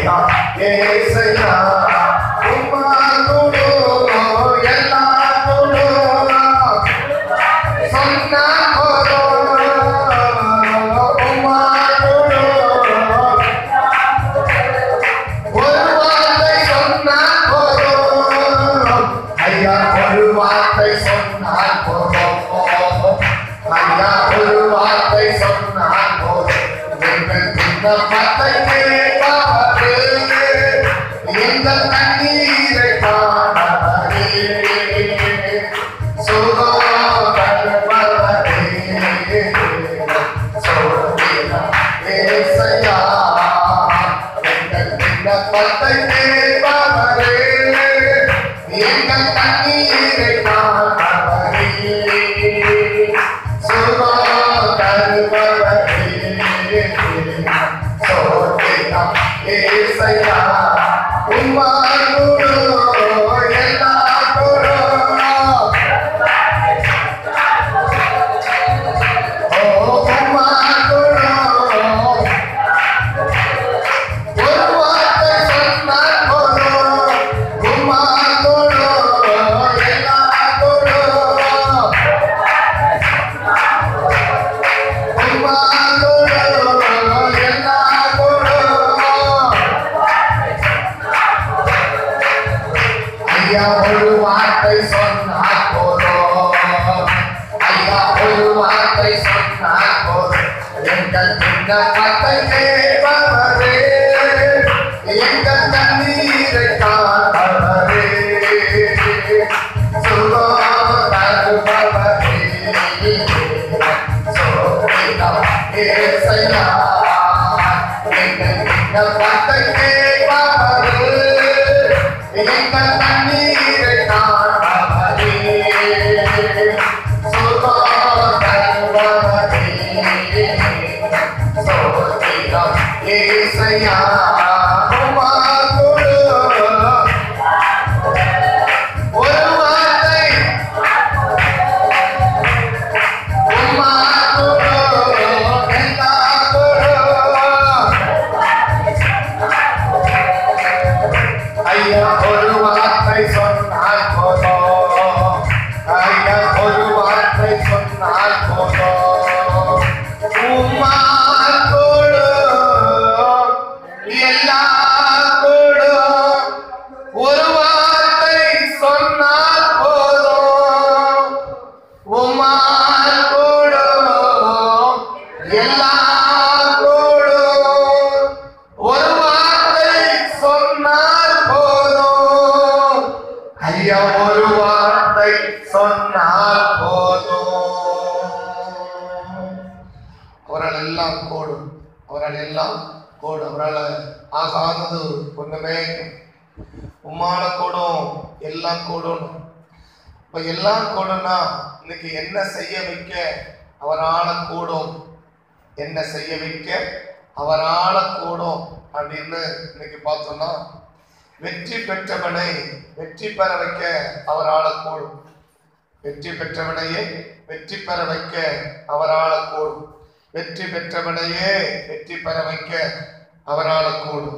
சோதிதான் ஏசையா உம்மா குடு எல்லா குடு சொன்னா போதும் உம்மா குடு ஒரு வார்த்தை சொன்னா போதும் ஐயா ஒரு வார்த்தை சொன்னால் போதும் ஐயா ஒரு வார்த்தை சொன்னால் போதும் எங்கள் விண்ணப்பத்தை கேட்பவரே எங்கள் கண்ணீரை காணவரே சுகம் தருபவரே சோதிடம் ஏசையா எங்கள் விண்ணப்பத்தை கேட்பவரே எங்கள் கண்ணீரை காணவரே சுகம் தருபவரே சோதிடம் ஏசையா உம்மா குரு எல்லா குரு ஓ உம்மா குரு ஒரு வார்த்தை சொன்னால் போதும் உம்மா குரு எல்லா குரு உம்மா குரு எல்லா குரு ஐயா ஒரு வார்த்தை சொன்னால் போதும் ஐயா ஒரு வார்த்தை சொன்னால் போதும் எங்கள் விண்ணப்பத்தை கேட்பவரே எங்கள் கண்ணீரை காண்பவரே சுகம் தருபவரே சோதிடம் ஏசையா எங்கள் விண்ணப்பத்தை கேட்பவரே எங்கள் கண்ணீரை காண்பவரே சுகம் தருபவரே சோதிடம் ஏசையா உம்மா குரு ஒரு வார்த்தை உம்மா குரு எல்லா குரு ஐயா ஒரு வார்த்தை சொன்னால் போதும் ஐயா ஒரு வார்த்தை சொன்னால் போதும் உம்மா கொடு எல்லா கொடு ஒரு வார்த்தை சொன்னால் போதும் உம்மா கொடு எல்லா கொடு ஒரு வார்த்தை சொன்னால் போதும் ஐயா ஒரு வார்த்தை சொன்னால் போதும் அவரால் எல்லாம் கூடும் அவரால் எல்லாம் கூடும் அவரால் ஆகாதது ஒண்ணுமே உம்மால கூடும் எல்லாம் கூடும் இப்ப எல்லாம் கூடும்னா இன்னைக்கு என்ன செய்ய வைக்க அவரால கூடும் என்ன செய்ய வைக்க அவரால கூடும் அப்படின்னு இன்னைக்கு பார்த்தோம்னா வெற்றி பெற்றவனை வெற்றி பெற வைக்க அவரால கூடும் வெற்றி பெற்றவனையே வெற்றி பெற வைக்க அவரால கூடும் வெற்றி பெற்றவனையே வெற்றி பெற வைக்க அவரால கூடும்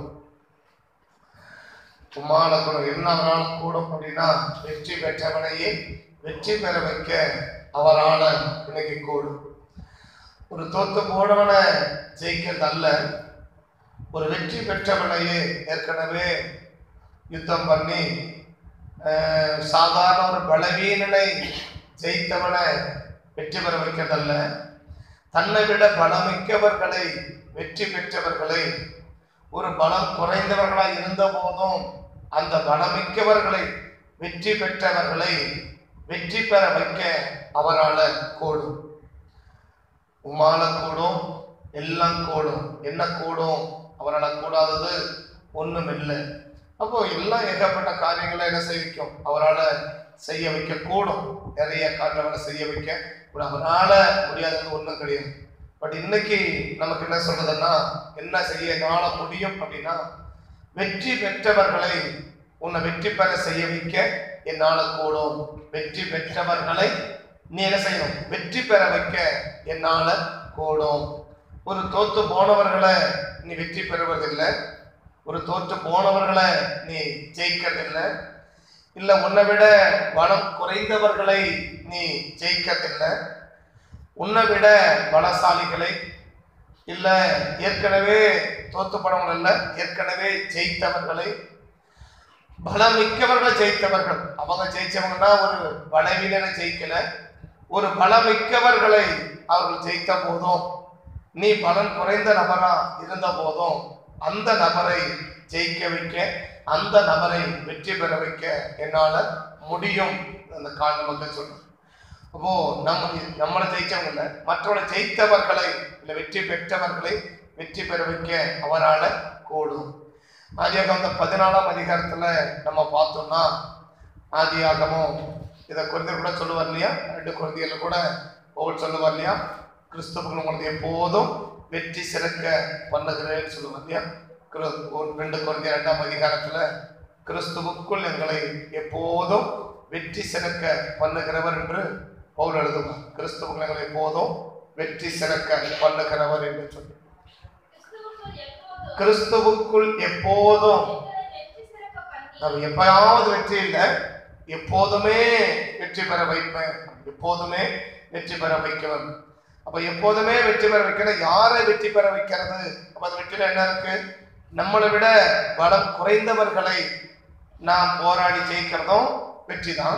உம்மால கூடும் என்ன அவரால கூடும் அப்படின்னா வெற்றி பெற்றவனையே வெற்றி பெற வைக்க அவரால இன்னைக்கு கூடும் ஒரு தோத்து போனவனை ஜெயிக்கிறது அல்ல ஒரு வெற்றி பெற்றவனையே ஏற்கனவே யுத்தம் பண்ணி அஹ், சாதாரண ஒரு பலவீனனை ஜெயித்தவனை வெற்றி பெற வைக்கிறதல்ல தன்னை விட பலமிக்கவர்களை வெற்றி பெற்றவர்களை ஒரு பலம் குறைந்தவர்களாய் இருந்த போதும் அந்த பலமிக்கவர்களை வெற்றி பெற்றவர்களை வெற்றி பெற வைக்க அவரால கூடும் உம்மால கூடும் எல்லாம் கூடும் என்ன கூடும் அவரால் கூடாதது ஒண்ணும் இல்லை அப்போ எல்லாம் ஏகப்பட்ட காரியங்களை என்ன செய்ய வைக்கும் அவரால் செய்ய வைக்க கூடும் நிறைய காரியங்களை செய்ய வைக்க கூட அவரால முடியாதது ஒண்ணும் கிடையாது பட் இன்னைக்கு நமக்கு என்ன சொல்றதுன்னா என்ன செய்ய என்னால முடியும் அப்படின்னா வெற்றி பெற்றவர்களை உன்னை வெற்றி பெற செய்ய வைக்க என்னால கூடும் வெற்றி பெற்றவர்களை நீ என்ன செய்யணும் வெற்றி பெற வைக்க என்னால கூடும் ஒரு தோத்து போனவர்களை நீ வெற்றி பெறுவதில்லை ஒரு தோற்று போனவர்களை நீ ஜெயிக்கிறதில்லை இல்ல உன்னை விட பலம் குறைந்தவர்களை நீ ஜெயிக்கிறதில்லை உன்னை விட பலசாலிகளை இல்ல ஏற்கனவே தோத்து போனவங்க இல்ல ஏற்கனவே ஜெயித்தவர்களை பலம் மிக்கவர்களை ஜெயித்தவர்கள் அவங்க ஜெயிச்சவங்கன்னா ஒரு பலவீனனை ஜெயிக்கல ஒரு பலமிக்கவர்களை அவர்கள் ஜெயித்த போதும் நீ பலன் குறைந்த நபரா இருந்த போதும் அந்த நபரை ஜெயிக்க வைக்க அந்த நபரை வெற்றி பெற வைக்க என்னால முடியும் அந்த கால் நமக்கு சொல்றேன் அப்போ நம்ம நம்மளை ஜெயிச்சவங்க இல்ல மற்றவங்களை ஜெயித்தவர்களை இல்ல வெற்றி பெற்றவர்களை வெற்றி பெற வைக்க அவரால கூடும் ஆதியாகமம் இந்த பதினாலாம் அதிகாரத்துல நம்ம பார்த்தோம்னா ஆதியாகமும் இதை குழந்தை கூட சொல்லுவார் இல்லையா ரெண்டு குழந்தைகள கூட ஒவ்வொரு சொல்லுவார் இல்லையா கிறிஸ்துவுக்கு உங்களுக்கு எப்போதும் வெற்றி சிறக்க பண்ணுகிறேன்னு சொல்லுவார் இல்லையா கிரு- ஒரு ரெண்டு குழந்தை ரெண்டாம் அதிகாரத்துல கிறிஸ்துவுக்குள் எங்களை எப்போதும் வெற்றி சிறக்க பண்ணுகிறவர் என்று பவுல் எழுதுவார் கிறிஸ்துவுக்குள் எங்களை எப்போதும் வெற்றி சிறக்க பண்ணுகிறவர் என்று சொல்லி கிறிஸ்துவுக்குள் எப்போதும் கிறிஸ்துவுக்குள் எப்போதும் எங்களை வெற்றி சிறக்க பண்ணி நம்ம எப்பயாவது வெற்றி இல்லை எப்போதுமே வெற்றி பெற வைப்பேன் எப்போதுமே வெற்றி பெற வைக்கிறேன் அப்ப எப்போதுமே வெற்றி பெற வைக்கணும் யாரை வெற்றி பெற வைக்கிறது அப்ப அந்த வெற்றியில என்ன இருக்கு நம்மளை விட பலம் குறைந்தவர்களை நாம் போராடி ஜெயிக்கிறதும் வெற்றி தான்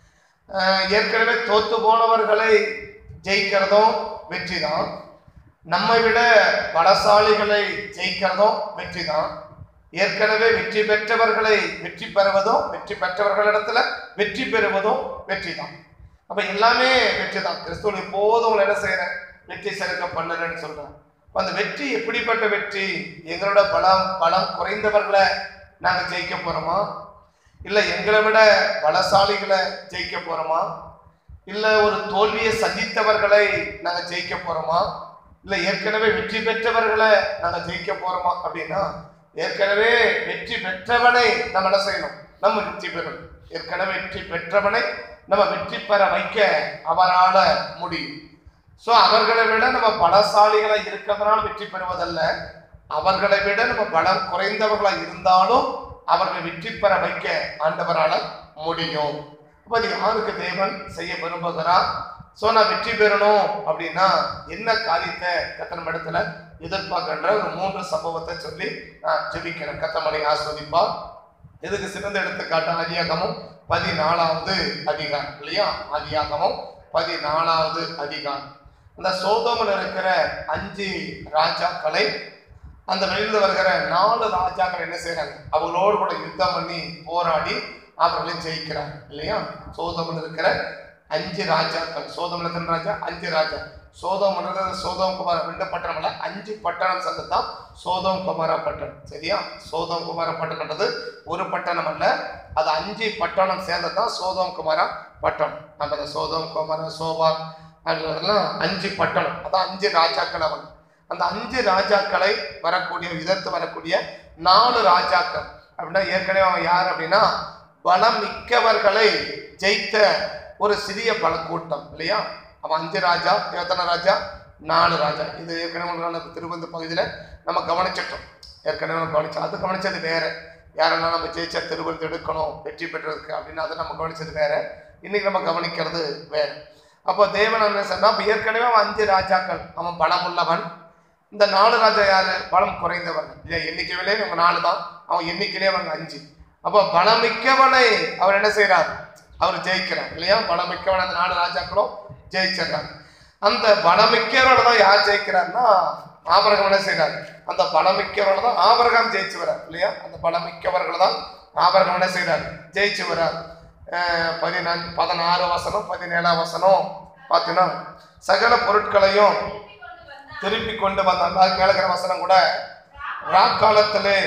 ஏற்கனவே தோத்து போனவர்களை ஜெயிக்கிறதும் வெற்றி தான் நம்மை விட பலசாலிகளை ஜெயிக்கிறதும் வெற்றி தான் ஏற்கனவே வெற்றி பெற்றவர்களை வெற்றி பெறுவதும் வெற்றி பெற்றவர்களிடத்துல வெற்றி பெறுவதும் வெற்றி தான் அப்ப எல்லாமே வெற்றி தான் கிறிஸ்துவ எப்போதும் உங்களை என்ன செய்யறேன் வெற்றி சிறக்க பண்ணுறேன்னு சொல்றேன் அப்ப அந்த வெற்றி எப்படிப்பட்ட வெற்றி எங்களோட பலம் பலம் குறைந்தவர்களை நாங்க ஜெயிக்க போறோமா இல்ல எங்களை விட பலசாலிகளை ஜெயிக்க போறோமா இல்ல ஒரு தோல்வியை சந்தித்தவர்களை நாங்க ஜெயிக்க போறோமா இல்ல ஏற்கனவே வெற்றி பெற்றவர்களை நாங்க ஜெயிக்க போறோமா அப்படின்னா ஏற்கனவே வெற்றி பெற்றவனை நம்ம என்ன செய்யணும் நம்ம வெற்றி பெறணும் ஏற்கனவே வெற்றி பெற்றவனை நம்ம வெற்றி பெற வைக்க அவரால முடியும் சோ அவர்களை விட நம்ம பலசாலிகளா இருக்கிறதுனால வெற்றி பெறுவதல்ல அவர்களை விட நம்ம பலம் குறைந்தவர்களா இருந்தாலும் அவர்களை வெற்றி பெற வைக்க ஆண்டவரால முடியும் அப்ப அது யாருக்கு தேவன் செய்ய விரும்புகிறார் சோ நான் வெற்றி பெறணும் அப்படின்னா என்ன காரியத்தை கத்தனம் இடத்துல எதிர்பார்க்கின்ற ஒரு மூன்று சம்பவத்தை சொல்லி நான் ஜெபிக்கிறேன் கத்தமணி ஆஸ்வதிப்பார் இதுக்கு சிறந்த எடுத்துக்காட்டு ஆதியாகமும் பதினாலாவது அதிகாரம் இல்லையா ஆதியாகமும் பதினாலாவது அதிகாரம் அந்த சோதோமில் இருக்கிற அஞ்சு ராஜாக்களை அந்த வெளியில வருகிற நாலு ராஜாக்கள் என்ன செய்றாங்க அவங்களோடு கூட யுத்தம் பண்ணி போராடி அவர்களை ஜெயிக்கிறாங்க இல்லையா சோதமில் இருக்கிற அஞ்சு ராஜாக்கள் சோதமில் எத்தனை ராஜா அஞ்சு ராஜா சோதம் சோதம் குமார ரெண்டு பட்டணம் இல்ல அஞ்சு பட்டணம் சேர்ந்தது தான் சோதம் குமார பட்டணம் சரியா சோதம் குமார பட்டணம்ன்றது ஒரு பட்டணம் அல்ல அது அஞ்சு பட்டணம் சேர்ந்தது தான் சோதம் குமார பட்டணம் நம்ம அந்த சோதம் குமார சோபா அதுலாம் அஞ்சு பட்டணம் அதான் அஞ்சு ராஜாக்கள் அவங்க அந்த அஞ்சு ராஜாக்களை வரக்கூடிய எதிர்த்து வரக்கூடிய நாலு ராஜாக்கள் அப்படின்னா ஏற்கனவே அவன் யார் அப்படின்னா பலம் மிக்கவர்களை ஜெயித்த ஒரு சிறிய பல கூட்டம் இல்லையா அவன் அஞ்சு ராஜா எத்தனை ராஜா நாலு ராஜா இது ஏற்கனவே உங்களுக்கு திருவந்த பகுதியில் நம்ம கவனிச்சிட்டோம் ஏற்கனவே நம்ம கவனிச்சோம் அது கவனிச்சது வேற யாரெல்லாம் நம்ம ஜெயிச்சா திருவந்து எடுக்கணும் வெற்றி பெற்றதுக்கு அப்படின்னு அதை நம்ம கவனிச்சது வேற இன்னைக்கு நம்ம கவனிக்கிறது வேற அப்போ தேவன் என்ன சொன்னா அப்ப ஏற்கனவே அவன் அஞ்சு ராஜாக்கள் அவன் பலம் உள்ளவன் இந்த நாலு ராஜா யாரு பலம் குறைந்தவன் இல்லையா எண்ணிக்கையிலே இவங்க நாலு தான் அவன் எண்ணிக்கையிலே அவங்க அஞ்சு அப்போ பலமிக்கவனை அவர் என்ன செய்றார் அவர் ஜெயிக்கிறார் இல்லையா பலமிக்கவன் அந்த நாலு ராஜாக்களும் ஜெயிச்சிடுறாங்க அந்த பலமிக்கவனை தான் யார் ஜெயிக்கிறார்னா ஆபரகம் என்ன செய்றார் அந்த பலமிக்கவர்களை தான் ஆபரகம் ஜெயிச்சு வரார் இல்லையா அந்த பலமிக்கவர்களை தான் ஆபரகம் என்ன செய்றார் ஜெயிச்சு வரார் அஹ் பதினான்கு பதினாறு வசனம் பதினேழாம் வசனம் பார்த்தீங்கன்னா சகல பொருட்களையும் திருப்பி கொண்டு வந்தார் திருப்பி கொண்டு வந்தாங்க அதுக்கு மேல இருக்கிற வசனம் கூட ராக்காலத்திலே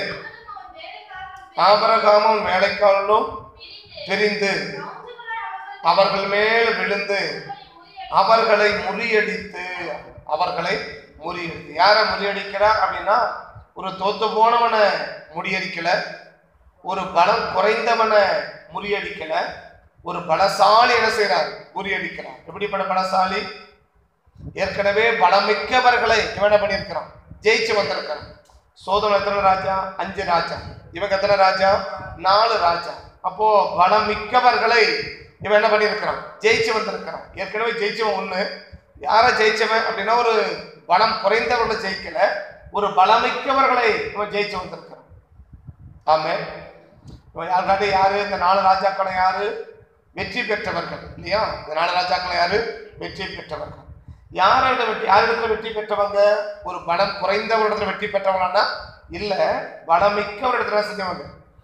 ஆபரகாமும் வேலைக்காரர்களும் பிரிந்து அவர்கள் மேல் விழுந்து அவர்களை முறியடித்து அவர்களை முறியடித்து யாரை முறியடிக்கிறார் அப்படின்னா ஒரு தோத்து போனவனை முறியடிக்கல ஒரு பலம் குறைந்தவனை முறியடிக்கல ஒரு பலசாலி என்ன செய்றார் முறியடிக்கிறார் எப்படிப்பட்ட பலசாலி ஏற்கனவே பலமிக்கவர்களை இவன் என்ன பண்ணியிருக்கிறான் ஜெயிச்சு வந்திருக்கிறான் சோதம் எத்தனை ராஜா அஞ்சு ராஜா இவங்க எத்தனை ராஜா நாலு ராஜா அப்போ பலம் மிக்கவர்களை இவன் என்ன பண்ணியிருக்கிறான் ஜெயிச்சு வந்திருக்கிறான் ஏற்கனவே ஜெயிச்சவன் ஒண்ணு யாரை ஜெயிச்சவன் அப்படின்னா ஒரு பலம் குறைந்தவர்களை ஜெயிக்கல ஒரு பலமிக்கவர்களை இவன் ஜெயிச்சு வந்திருக்கிறான் ஆமே இவன் யாருக்காட்டி யாரு இந்த நாலு ராஜாக்களை யாரு வெற்றி பெற்றவர்கள் இல்லையா இந்த நாலு ராஜாக்களை யாரு வெற்றி பெற்றவர்கள் யாரோட வெற்றி யாரிடத்துல வெற்றி பெற்றவங்க ஒரு பலம் குறைந்தவரிடத்துல வெற்றி பெற்றவங்களான்னா இல்ல பலமிக்கவரிடத்துல செஞ்சவங்க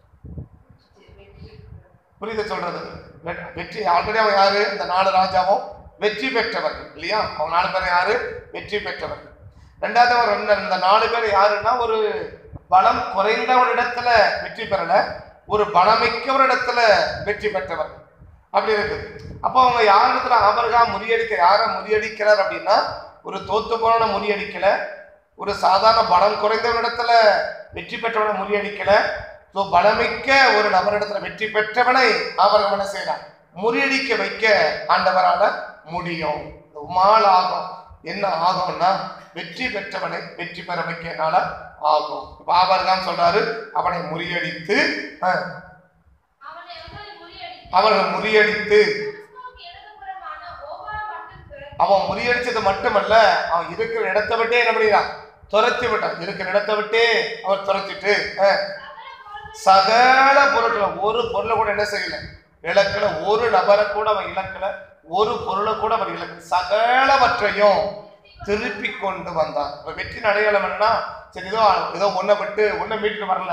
புரியுது சொல்றது வெ- வெற்றி ஆல்ரெடி அவன் யாரு இந்த நாலு ராஜாவும் வெற்றி பெற்றவர்கள் இல்லையா அவங்க நாலு பேர் யாரு வெற்றி பெற்றவர்கள் ரெண்டாவது அவர் என்ன இந்த நாலு பேர் யாருன்னா ஒரு பலம் குறைந்தவரிடத்துல வெற்றி பெறல ஒரு பலமிக்கவரிடத்துல வெற்றி பெற்றவர்கள் அப்படி இருக்குது அப்போ அவங்க யாரிடத்துல அமர்கா முறியடிக்க யாரை முறியடிக்கிறார் அப்படின்னா ஒரு தோத்து போனவனை முறியடிக்கல ஒரு சாதாரண பலம் குறைந்தவனிடத்துல வெற்றி பெற்றவனை முறியடிக்கல ஸோ பலமிக்க ஒரு நபரிடத்துல வெற்றி பெற்றவனை அவர் என்ன செய்யறார் முறியடிக்க வைக்க ஆண்டவரால முடியும் உமால் ஆகும் என்ன ஆகும்னா வெற்றி பெற்றவனை வெற்றி பெற வைக்கனால ஆகும் இப்ப ஆபரகாம் சொல்றாரு அவனை முறியடித்து அஹ், அவனை அவர்கள் முறியடித்து அவர்கள் முறியடித்து கிறிஸ்துவுக்கு இடதுபுறமான ஓவா மட்டுக்கு அவன் முறியடிச்சது மட்டுமல்ல அவன் இருக்கிற இடத்தை விட்டே என்ன பண்ணிடான் துரத்தி விட்டான் இருக்கிற இடத்தை விட்டே அவர் துரத்திட்டு அஹ், சகல பொருள்கள் சகல பொருட்களை ஒரு பொருளை கூட என்ன செய்யல இழக்கல ஒரு நபரை கூட அவன் இழக்கல ஒரு பொருளை கூட அவர் இழக்கல சகலவற்றையும் திருப்பி கொண்டு வந்தான் இப்ப வெற்றியின் அடையாளம் என்னன்னா சரி ஏதோ ஏதோ ஒன்றை விட்டு ஒன்றை மீட்டு வரல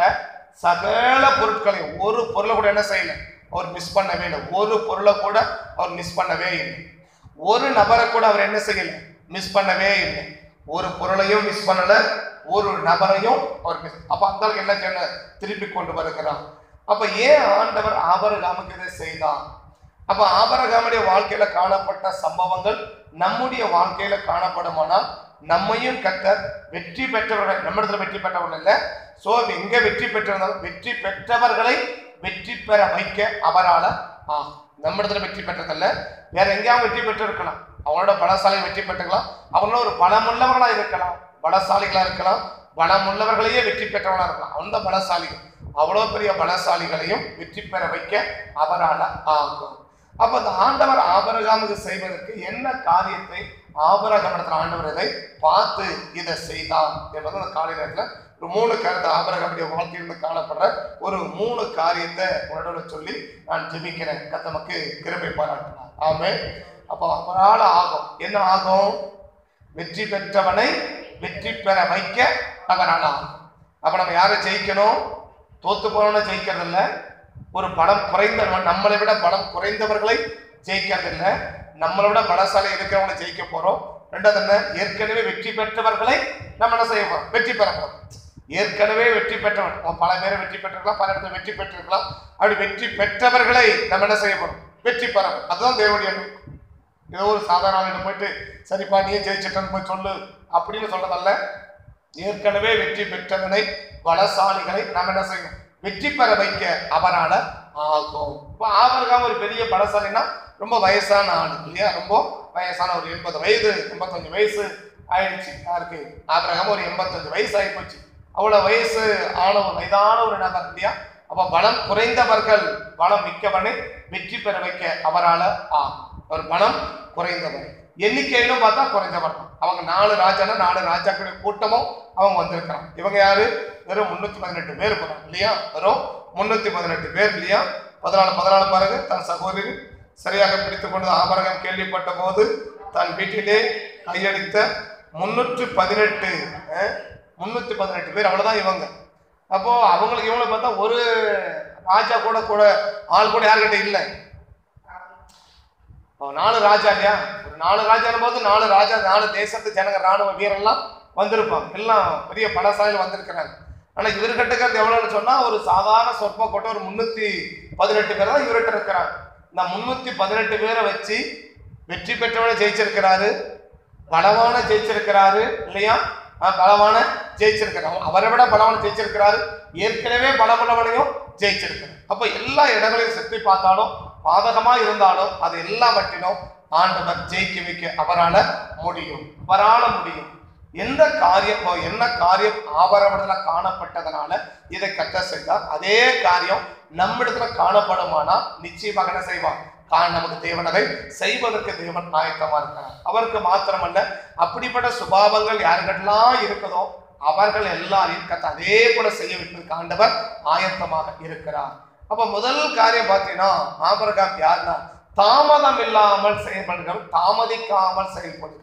சகல பொருட்களையும் ஒரு பொருளை கூட என்ன செய்யல அவர் மிஸ் பண்ணவே இல்லை ஒரு பொருளை கூட அவர் மிஸ் பண்ணவே இல்லை ஒரு நபரை கூட அவர் என்ன செய்யல மிஸ் பண்ணவே இல்லை ஒரு பொருளையும் மிஸ் பண்ணல ஒரு நபரையும் அவர் மிஸ் அப்ப அந்த ஆளுக்கு என்ன செய்யணும் திருப்பி கொண்டு வருகிறார் அப்ப ஏன் ஆண்டவர் ஆபரகாமுக்கு இதை செய்தார் அப்ப ஆபரகாமுடைய வாழ்க்கையில காணப்பட்ட சம்பவங்கள் நம்முடைய வாழ்க்கையில காணப்படுமானால் நம்மையும் கத்தர் வெற்றி பெற்றவர்கள் நம்ம இடத்துல வெற்றி பெற்றவர்கள் இல்ல சோ எங்க வெற்றி பெற்றிருந்தாலும் வெற்றி பெற்றவர்களை வெற்றி பெற வைக்க அவரால ஆகும் நம்ம இடத்துல வெற்றி பெற்றதல்ல வேற எங்கேயாவது வெற்றி பெற்றிருக்கலாம் அவங்களோட பலசாலி வெற்றி பெற்றுக்கலாம் அவங்களோட ஒரு பலமுள்ளவர்களா இருக்கலாம் பலசாலிகளா இருக்கலாம் பலமுள்ளவர்களையே வெற்றி பெற்றவங்களா இருக்கலாம் அந்த பலசாலிகள் அவ்வளவு பெரிய பலசாலிகளையும் வெற்றி பெற வைக்க அவரால ஆகும் அப்ப அந்த ஆண்டவர் ஆபரகாமுக்கு செய்வதற்கு என்ன காரியத்தை ஆபரகமனத்தில் ஆண்டவர் இதை பார்த்து இதை செய்தார் என்பது அந்த காலை நேரத்துல ஒரு மூணு கருத்து ஆபரகமுடைய வாழ்க்கையிலிருந்து காணப்படுற ஒரு மூணு காரியத்தை உன்னோட சொல்லி நான் ஜெபிக்கிறேன் கத்தமக்கு கிருபை பாராட்டினார் ஆமே அப்போ அவரால் ஆகும் என்ன ஆகும் வெற்றி பெற்றவனை வெற்றி பெற வைக்க அவரால் ஆகும் அப்ப நம்ம யாரை ஜெயிக்கணும் தோத்து போனவனை ஜெயிக்கிறது இல்ல ஒரு பலம் குறைந்தவன் நம்மளை விட பலம் குறைந்தவர்களை ஜெயிக்கிறது இல்ல நம்மளை விட பலசாலி இருக்கிறவங்களை ஜெயிக்க போறோம் ரெண்டாவது என்ன ஏற்கனவே வெற்றி பெற்றவர்களை நம்ம என்ன செய்ய போறோம் வெற்றி பெற போறோம் ஏற்கனவே வெற்றி பெற்றவன் அவன் பல பேரை வெற்றி பெற்றிருக்கலாம் பல இடத்துல வெற்றி பெற்றிருக்கலாம் அப்படி வெற்றி பெற்றவர்களை நம்ம என்ன செய்ய போறோம் வெற்றி பெற போறோம். அதுதான் தேவனுடைய நோக்கம். ஏதோ ஒரு சாதாரண ஆளுகிட்ட போயிட்டு சரிப்பா நீயே ஜெயிச்சிட்டன்னு போய் சொல்லு அப்படின்னு சொல்றதல்ல ஏற்கனவே வெற்றி பெற்றவனை பலசாலிகளை நாம் என்ன செய்யணும் வெற்றி பெற வைக்க அவரால ஆகும் இப்போ ஆபரகாம் ஒரு பெரிய பலசாலினா ரொம்ப வயசான ஆளு இல்லையா ரொம்ப வயசான ஒரு எண்பது வயது எண்பத்தஞ்சு வயசு ஆயிடுச்சு யாருக்கு ஆபரகாம் ஒரு எண்பத்தஞ்சு வயசு ஆகி போச்சு அவ்வளவு வயசு ஆன ஒரு வயதான ஒரு நபர் இல்லையா அப்ப பலம் குறைந்தவர்கள் பலம் மிக்கவனை வெற்றி பெற வைக்க அவரால ஆகும் ஒரு பலம் குறைந்தவர் எண்ணிக்கையிலும் பார்த்தா குறைந்தவர் தான் அவங்க நாலு ராஜானா நாலு ராஜாக்களுடைய கூட்டமும் அவங்க வந்திருக்கிறாங்க இவங்க யாரு வெறும் முன்னூத்தி பதினெட்டு பேர் போறாங்க இல்லையா வெறும் முன்னூத்தி பதினெட்டு பேர் இல்லையா பதினாலு பதினாலு பாருங்க தன் சகோதரி சரியாக பிடித்துக் கொண்டது ஆபரகம் கேள்விப்பட்ட போது தன் வீட்டிலே கையடித்த முன்னூற்று பதினெட்டு முன்னூத்தி பதினெட்டு பேர் அவ்வளவுதான் இவங்க அப்போ அவங்களுக்கு இவங்களை பார்த்தா ஒரு ராஜா கூட கூட ஆள் கூட யார்கிட்ட இல்லை அவன் நாலு ராஜா இல்லையா ஒரு நாலு ராஜான போது நாலு ராஜா நாலு தேசத்து ஜனங்க ராணுவ வீரர்லாம் வந்திருப்பாங்க எல்லாம் பெரிய படசாலையில் வந்திருக்கிறாங்க ஆனா இவர்கிட்ட இருக்கிறது எவ்வளவுன்னு சொன்னா ஒரு சாதாரண சொற்ப கொட்ட ஒரு முன்னூத்தி பதினெட்டு பேர் தான் இவர்கிட்ட இருக்கிறாங்க இந்த முன்னூத்தி பதினெட்டு பேரை வச்சு வெற்றி பெற்றவனை ஜெயிச்சிருக்கிறாரு பலவான ஜெயிச்சிருக்கிறாரு இல்லையா ஆஹ் பலவான ஜெயிச்சிருக்கிறாரு அவரை விட பலவான ஜெயிச்சிருக்கிறாரு ஏற்கனவே பலபலவனையும் ஜெயிச்சிருக்கிறார் அப்ப எல்லா இடங்களையும் சுற்றி பார்த்தாலும் பாதகமா இருந்தாலும் அது எல்லாவற்றிலும் ஆண்டவர் ஜெயிக்க வைக்க அவரால முடியும் அவரால முடியும் எந்த காரியம் இப்போ என்ன காரியம் ஆபரணத்துல காணப்பட்டதனால இதை கத்த செய்தார் அதே காரியம் நம்மிடத்துல காணப்படுமானா நிச்சயமாக என்ன செய்வான் கா- நமக்கு தேவன் அதை செய்வதற்கு தேவன் ஆயத்தமா இருக்கிறார் அவருக்கு மாத்திரமல்ல அப்படிப்பட்ட சுபாவங்கள் யாருக்கெல்லாம் இருக்குதோ அவர்கள் எல்லாரையும் கத்த அதே போல செய்ய வைப்பதற்கு ஆண்டவர் ஆயத்தமாக இருக்கிறார் அப்ப முதல் காரியம் பார்த்தீங்கன்னா ஆபரகாம் யாருன்னா தாமதம் இல்லாமல் செயல்படுகிறவர் தாமதிக்காமல் செயல்படுகிறார்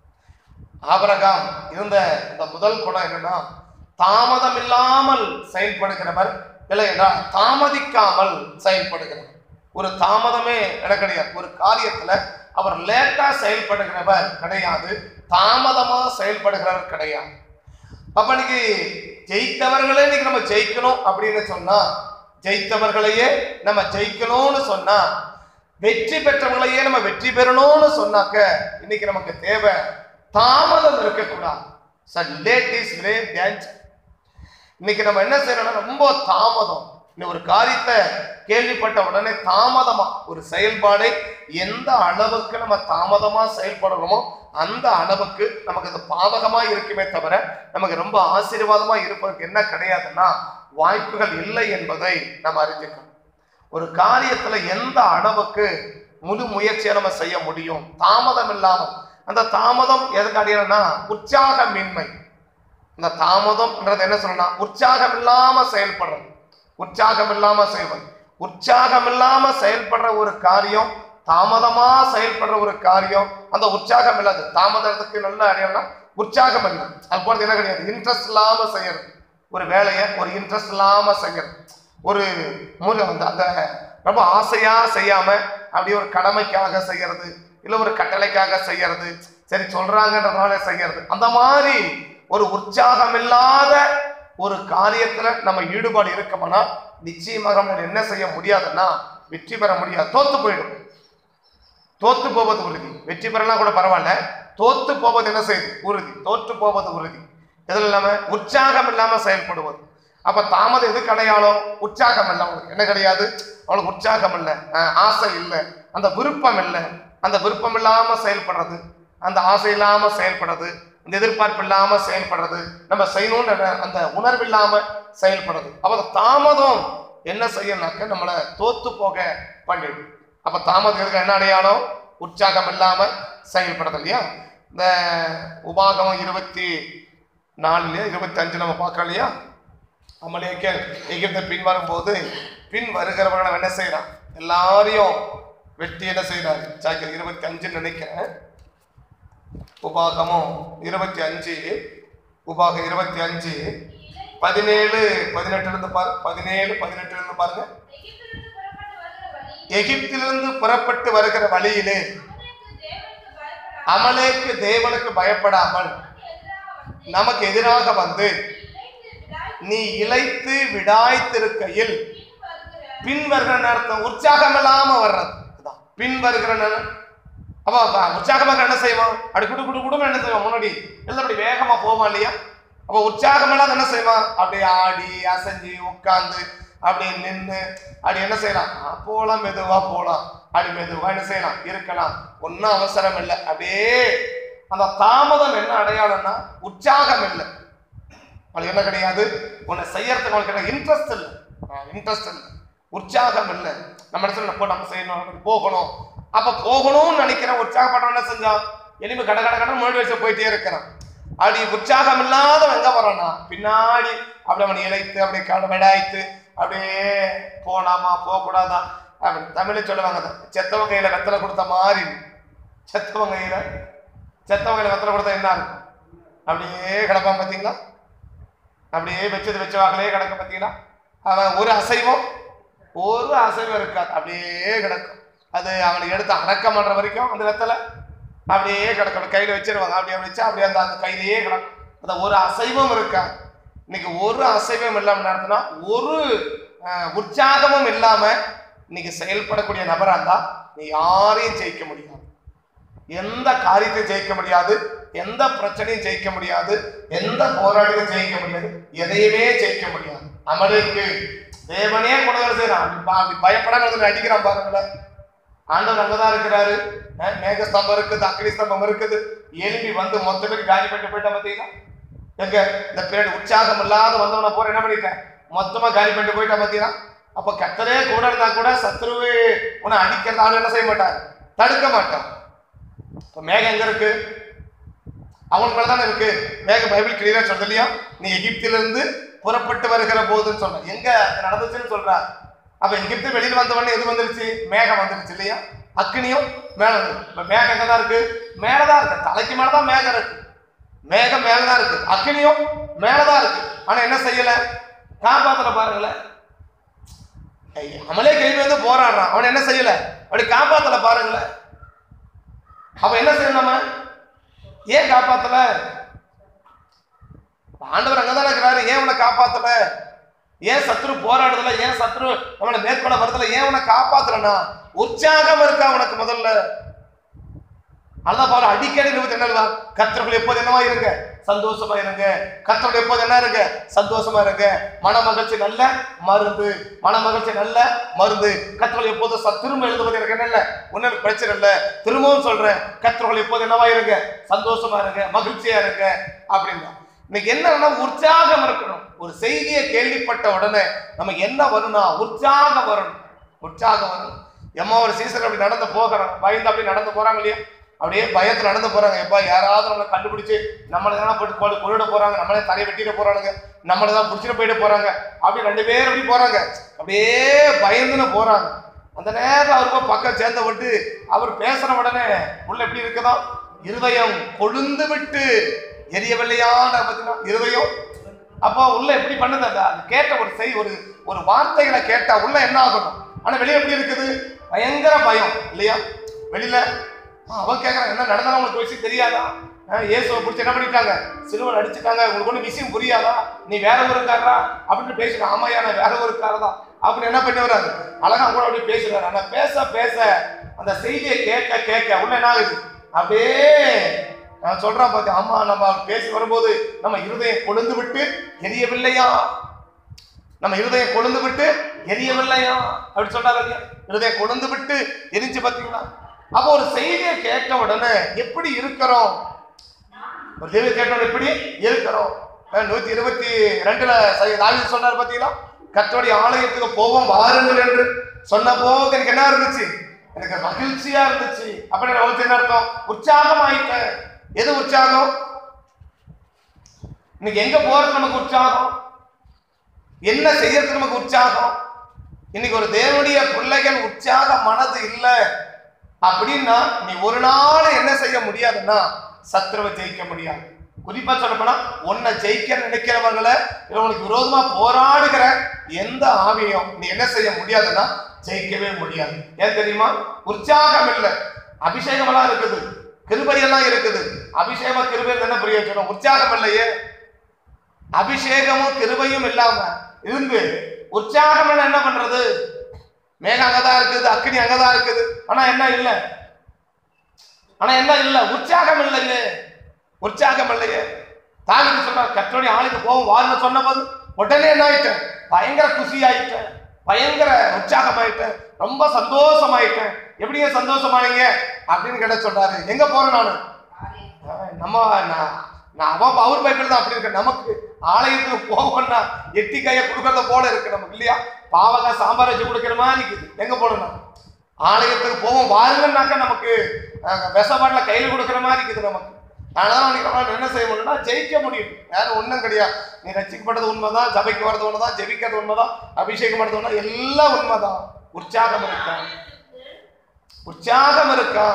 ஆபரகாம் இருந்த இந்த முதல் குணம் என்னன்னா தாமதம் இல்லாமல் செயல்படுகிறவர் இல்லை என்றால் தாமதிக்காமல் செயல்படுகிறவர் ஒரு தாமதமே இட கிடையாது ஒரு காரியத்துல அவர் லேட்டா செயல்படுகிறவர் கிடையாது தாமதமா செயல்படுகிறவர் கிடையாது அப்ப இன்னைக்கு ஜெயித்தவர்களே இன்னைக்கு நம்ம ஜெயிக்கணும் அப்படின்னு சொன்னா ஜெயித்தவர்களையே நம்ம ஜெயிக்கணும்னு சொன்னா வெற்றி பெற்றவங்களையே நம்ம வெற்றி பெறணும்னு சொன்னாக்க இன்னைக்கு நமக்கு தேவை தாமதம் இருக்கக்கூடாது sir late is very danger இன்னைக்கு நம்ம என்ன செய்யறோம்னா ரொம்ப தாமதம் இந்த ஒரு காரியத்தை கேள்விப்பட்ட உடனே தாமதமா ஒரு செயல்பாடை எந்த அளவுக்கு நம்ம தாமதமா செயல்படுறோமோ அந்த அளவுக்கு நமக்கு அது பாதகமா இருக்குமே தவிர நமக்கு ரொம்ப ஆசீர்வாதமா இருப்பதற்கு என்ன கிடையாதுன்னா வாய்ப்புகள் இல்லை என்பதை நம்ம அறிஞ்சுக்கணும் ஒரு காரியத்துல எந்த அளவுக்கு முழு முயற்சியை நம்ம செய்ய முடியும் தாமதம் இல்லாமல் அந்த தாமதம் எதுக்கு அடையணும்னா உற்சாகமின்மை இந்த தாமதம்ன்றது என்ன சொல்லணும் உற்சாகம் இல்லாம செயல்படுறது உற்சாகம் இல்லாம செயல்படுறது உற்சாகம் இல்லாம செயல்படுற ஒரு காரியம் தாமதமா செயல்படுற ஒரு காரியம் அந்த உற்சாகம் இல்லாது தாமதத்துக்கு நல்ல அடையாளம்னா உற்சாகம் இல்லை அது போறது என்ன கிடையாது இன்ட்ரெஸ்ட் இல்லாம செய்யறது ஒரு வேலையை ஒரு இன்ட்ரெஸ்ட் இல்லாம செய்யறது ஒரு முழு அந்த அந்த ரொம்ப ஆசையா செய்யாம அப்படியே ஒரு கடமைக்காக செய்யறது இல்ல ஒரு கட்டளைக்காக செய்யறது சரி சொல்றாங்கன்றதுனால செய்யறது அந்த மாதிரி ஒரு உற்சாகம் இல்லாத ஒரு காரியத்துல நம்ம ஈடுபாடு இருக்கோம்னா நிச்சயமாக நம்ம என்ன செய்ய முடியாதுன்னா வெற்றி பெற முடியாது தோத்து போயிடும் தோத்து போவது உறுதி வெற்றி பெறலாம் கூட பரவாயில்ல தோத்து போவது என்ன செய்யுது உறுதி தோற்று போவது உறுதி எதுல இல்லாம உற்சாகம் இல்லாம செயல்படுவது அப்ப தாமதம் எது அடையாளம் உற்சாகம் இல்லை அவங்களுக்கு என்ன கிடையாது அவளுக்கு உற்சாகம் இல்லை அஹ் ஆசை இல்லை அந்த விருப்பம் இல்லை அந்த விருப்பம் இல்லாம செயல்படுறது அந்த ஆசை இல்லாம செயல்படுறது இந்த எதிர்பார்ப்பு இல்லாம செயல்படுறது நம்ம செய்யணும்ன்ற அந்த உணர்வு இல்லாம செயல்படுறது அப்ப அந்த தாமதம் என்ன செய்யணும்னாக்க நம்மளை தோத்து போக பண்ணிடும் அப்ப தாமதம் எதுக்கு என்ன அடையாளம் உற்சாகம் இல்லாம செயல்படுறது இல்லையா இந்த உபாகமம் இருபத்தி நாலுலயே இருபத்தி அஞ்சு நம்ம பார்க்கறோம் இல்லையா அமலேக்கல் எகிப்தை பின் வரும்போது பின் வருகிறவர்கள் அவன் என்ன செய்யறான் எல்லாரையும் வெட்டி என்ன செய்யறாரு சாக்கியல் இருபத்தி அஞ்சுன்னு நினைக்கிறேன் உபாகமும் இருபத்தி அஞ்சு உபாகம் இருபத்தி அஞ்சு பதினேழு பதினெட்டுல இருந்து பாரு பதினேழு பதினெட்டுல இருந்து பாருங்க எகிப்திலிருந்து புறப்பட்டு வருகிற வழியிலே எகிப்திலிருந்து புறப்பட்டு வருகிற வழியிலே அவனுக்கு தேவனுக்கு பயப்படாமல் அமலேக்கு தேவனுக்கு பயப்படாமல் நமக்கு எதிராக வந்து நீ இளைத்து விடாய் நீ இழைத்து விடாய்த்திருக்கையில் பின் வருகிற பின் வருகிற நேரத்தை உற்சாகம் இல்லாம வர்றது அதான். பின் வருகிற நேரம் அப்ப அப்ப உற்சாகமாக என்ன செய்வான் அப்படி குடு குடு குடும்பம் என்ன செய்வான் முன்னாடி இல்லை அப்படி வேகமா போவான் இல்லையா அப்ப உற்சாகம் இல்லாத என்ன செய்வான் அப்படி ஆடி அசைஞ்சு உட்கார்ந்து அப்படி நின்று அப்படி என்ன செய்யலாம் ஆ, போலாம் மெதுவா போலாம் அப்படி மெதுவா என்ன செய்யலாம் இருக்கலாம் ஒன்றும் அவசரம் இல்லை அப்படியே அந்த தாமதம் என்ன அடையாளம்னா உற்சாகம் இல்லை அவளுக்கு என்ன கிடையாது உன்னை செய்யறதுக்கு அவளுக்கு என்ன இன்ட்ரெஸ்ட் இல்லை இன்ட்ரெஸ்ட் இல்லை உற்சாகம் இல்லை நம்ம இடத்துல போ நம்ம செய்யணும் அப்படி போகணும் அப்ப போகணும்னு நினைக்கிற உற்சாகப்பட்டவன் என்ன செஞ்சான் எலும்பு கட கட கட முன்னாடி வச்சு போயிட்டே இருக்கிறான் அப்படி உற்சாகம் இல்லாதவன் எங்க வரானா பின்னாடி அப்படி அவன் இழைத்து அப்படி கடமைடாய்த்து அப்படியே போலாமா போகக்கூடாதா அப்படி தமிழில் சொல்லுவாங்க அதை. செத்தவன் கையில வெத்தலை கொடுத்த மாதிரி செத்தவன் கையில செத்தவன் கையில வெத்தலை கொடுத்தா என்ன இருக்கும் அப்படியே கிடப்பான் பார்த்தீங்களா அப்படியே வச்சது வச்ச வாக்கிலே கிடக்க பார்த்தீங்களா அவன் ஒரு அசைவம் ஒரு அசைவம் இருக்காது அப்படியே கிடக்கும் அது அவனை எடுத்து அடக்கம் பண்ற வரைக்கும் அந்த வெத்தலை அப்படியே கிடக்கும் கையில வச்சிருவாங்க அப்படியே வச்சா அப்படியே அந்த அந்த கையிலேயே கிடக்கும் அந்த ஒரு அசைவம் இருக்காது இன்னைக்கு ஒரு அசைவம் இல்லாம நடத்தினா ஒரு அஹ், உற்சாகமும் இல்லாம இன்னைக்கு செயல்படக்கூடிய நபரா இருந்தா நீ யாரையும் ஜெயிக்க முடியாது எந்த காரியத்தையும் ஜெயிக்க முடியாது எந்த பிரச்சனையும் ஜெயிக்க முடியாது எந்த போராட்டத்தையும் ஜெயிக்க முடியாது எதையுமே ஜெயிக்க முடியாது அமலுக்கு தேவனே கொண்டு செய்யறான் அப்படி ப- அப்படி பயப்படாம இருந்து அடிக்கிறான் பாருங்களேன் ஆண்டவர் அங்கதான் இருக்கிறாரு அஹ் மேக ஸ்தம்பம் இருக்குது அக்னி ஸ்தம்பம் இருக்குது எழும்பி வந்து மொத்த பேர் காலி பண்ணிட்டு போயிட்டா பார்த்தீங்களா எங்க இந்த பீரியட் உற்சாகம் இல்லாத வந்தவன போற என்ன பண்ணிட்டேன் மொத்தமா காலி பண்ணிட்டு போயிட்டா பார்த்தீங்களா அப்ப கத்தரே கூட இருந்தா கூட சத்ருவே உன்னை அடிக்கிறது ஆளு என்ன செய்ய மாட்டார் தடுக்க மாட்டான் இப்ப மேகம் எங்க இருக்கு அவங்களுக்கு மேல தானே இருக்கு மேக பைபிள் கிளியரா சொல்றது இல்லையா நீ எகிப்திலிருந்து புறப்பட்டு வருகிற போதுன்னு சொன்ன எங்க அது நடந்துச்சுன்னு சொல்றா அப்ப எகிப்து வெளியில வந்த உடனே எது வந்துருச்சு மேகம் வந்துருச்சு இல்லையா அக்னியும் மேல இருக்கு இப்ப மேகம் எங்க தான் இருக்கு மேலதான் இருக்கு தலைக்கு மேலதான் மேகம் இருக்கு மேகம் மேலதான் இருக்கு அக்னியும் மேலதான் இருக்கு ஆனா என்ன செய்யல காப்பாத்தல பாருங்களேன் ஐயா, அவனே கேள்வி வந்து போராடுறான் அவன் என்ன செய்யல அப்படி காப்பாத்தல பாருங்களேன் அப்ப என்ன செய்யணும் நம்ம ஏன் காப்பாத்தல ஆண்டவர் அங்கதான் இருக்கிறாரு ஏன் உன்னை காப்பாத்தல ஏன் சத்ரு போராடுதல ஏன் சத்ரு நம்மளை மேற்கொள்ள வருதுல ஏன் உன்னை காப்பாத்தலனா உற்சாகம் இருக்கா உனக்கு முதல்ல அதான் பாரு அடிக்கடி இருபத்தி என்ன கத்தர்கள் எப்போது என்னவா இருங்க சந்தோஷமா இருங்க கத்தர்கள் எப்போது என்ன இருங்க சந்தோஷமா இருங்க மன மகிழ்ச்சி நல்ல மருந்து மன மகிழ்ச்சி நல்ல மருந்து கத்தர்கள் எப்போது ச- திரும்ப எழுதுவது எனக்கு என்ன இல்லை ஒன்னும் பிரச்சனை இல்லை திரும்பவும் சொல்றேன் கத்தர்கள் எப்போது என்னவா இருங்க சந்தோஷமா இருங்க மகிழ்ச்சியா இருங்க அப்படின்னா இன்னைக்கு என்னன்னா உற்சாகம் இருக்கணும் ஒரு செய்தியை கேள்விப்பட்ட உடனே நமக்கு என்ன வரும்னா உற்சாகம் வரணும் உற்சாகம் வரணும் எம்மா ஒரு சீசன் அப்படி நடந்து போகிறாங்க பயந்து அப்படி நடந்து போறாங்க இல்லையா அப்படியே பயத்துல நடந்து போறாங்க எப்பா யாராவது நம்மளை கண்டுபிடிச்சு நம்மளை தானே போட்டு கொண்டு கொள்ளிட போறாங்க நம்மளே தலையை வெட்டிட போறானுங்க நம்மளை தான் பிடிச்சிட்டு போயிட்டு போறாங்க அப்படி ரெண்டு பேரும் அப்படி போறாங்க அப்படியே பயந்துன்னு போறாங்க அந்த நேரத்தில் அவர் போய் பக்கம் சேர்ந்த விட்டு அவர் பேசுற உடனே உள்ள எப்படி இருக்குதா இருதயம் கொழுந்து விட்டு எரியவில்லையான பார்த்தீங்கன்னா இருதயம் அப்போ உள்ள எப்படி பண்ணுது அந்த அது கேட்ட ஒரு செய் ஒரு ஒரு வார்த்தைகளை கேட்டா உள்ள என்ன ஆகணும் ஆனா வெளியே எப்படி இருக்குது பயங்கர பயம் இல்லையா வெளியில ஆ, அவன் கேட்கறான் என்ன நடந்தாலும் உங்களுக்கு விஷயம் தெரியாதா ஆ, இயேசுவை பிடிச்சி என்ன பண்ணிட்டாங்க சிலுவன் அடிச்சுட்டாங்க உங்களுக்கு ஒன்றும் விஷயம் புரியாதா நீ வேற ஊருக்காரரா அப்படின்னு பேசுறான் ஆமாயா நான் வேற ஊருக்காரதா அப்படின்னு என்ன பண்ணி வராது அழகா கூட அப்படியே பேசுறாரு ஆனா பேச பேச அந்த செய்தியை கேட்க கேட்க உள்ள என்ன ஆகுது அப்படியே நான் சொல்றான் பார்த்து ஆமா நம்ம பேசி வரும்போது நம்ம இருதயம் கொழுந்து விட்டு எரியவில்லையா நம்ம இருதயம் கொழுந்து விட்டு எரியவில்லையா அப்படி சொல்றாரு இல்லையா இருதயம் கொழுந்து விட்டு எரிஞ்சு பார்த்தீங்களா அப்போ ஒரு செய்தியை கேட்ட உடனே எப்படி இருக்கிறோம் ஒரு செய்தியை கேட்ட உடனே எப்படி இருக்கிறோம் அஹ் நூத்தி இருபத்தி ரெண்டுல சை- தாவீது சொன்னார் பார்த்தீங்களா கர்த்தருடைய ஆலயத்துக்கு போவோம் வாருங்கள் என்று சொன்ன போது எனக்கு என்ன இருந்துச்சு எனக்கு மகிழ்ச்சியா இருந்துச்சு அப்படி நான் என்ன அர்த்தம் உற்சாகம் ஆயிட்டேன் எது உற்சாகம் இன்னைக்கு எங்க போறது நமக்கு உற்சாகம் என்ன செய்யறதுக்கு நமக்கு உற்சாகம் இன்னைக்கு ஒரு தேவனுடைய பிள்ளைகள் உற்சாக மனது இல்ல அப்படின்னா நீ ஒரு நாள் என்ன செய்ய முடியாதுன்னா சத்ருவை ஜெயிக்க முடியாது குறிப்பா சொல்லப்போனா உன்னை ஜெயிக்க நினைக்கிறவங்களை இல்ல உனக்கு விரோதமா போராடுகிற எந்த ஆவியும் நீ என்ன செய்ய முடியாதுன்னா ஜெயிக்கவே முடியாது ஏன் தெரியுமா உற்சாகம் இல்லை அபிஷேகம் எல்லாம் இருக்குது கிருபையெல்லாம் இருக்குது அபிஷேகம் கிருபை என்ன பிரயோஜனம் உற்சாகம் இல்லையே அபிஷேகமும் கிருபையும் இல்லாம இருந்து உற்சாகம் எல்லாம் என்ன பண்றது மேகம் அங்கதான் இருக்குது அக்னி அங்கதான் இருக்குது ஆனா என்ன இல்ல ஆனா என்ன இல்ல உற்சாகம் இல்லையே உற்சாகம் இல்லையே தாவிது சொன்னார் கத்தோடைய ஆளுக்கு போவோம் வாருன்னு சொன்னபோது உடனே என்ன ஆயிட்டேன் பயங்கர குஷி ஆயிட்டேன் பயங்கர உற்சாகம் ஆயிட்டேன் ரொம்ப சந்தோஷம் ஆயிட்டேன் எப்படிங்க சந்தோஷமானீங்க அப்படின்னு கேட்ட சொல்றாரு எங்க போறேன் நானு ஆஹ் நம்ம நான் நான் அவன் அவர் பைபிள் தான் அப்படி இருக்கு நமக்கு ஆலயத்துக்கு போவோம்னா எட்டி கையை கொடுக்கறத போல இருக்கு நமக்கு இல்லையா பாவகா சாம்பார் வச்சு கொடுக்கிற மாதிரி இருக்குது எங்க போடணும் ஆலயத்துக்கு போவோம் வாருங்கன்னாக்க நமக்கு விஷப்பாட்டில கையில் கொடுக்குற மாதிரி இருக்குது நமக்கு அதனால நீங்க நம்ம என்ன செய்ய முடியும்னா ஜெயிக்க முடியும் வேற ஒண்ணும் கிடையாது நீ ரசிக்கப்பட்டது உண்மைதான் சபைக்கு வர்றது உண்மைதான் ஜெபிக்கிறது உண்மைதான் அபிஷேகம் பண்றது உண்மை எல்லாம் உண்மைதான் உற்சாகம் இருக்கா உற்சாகம் இருக்கா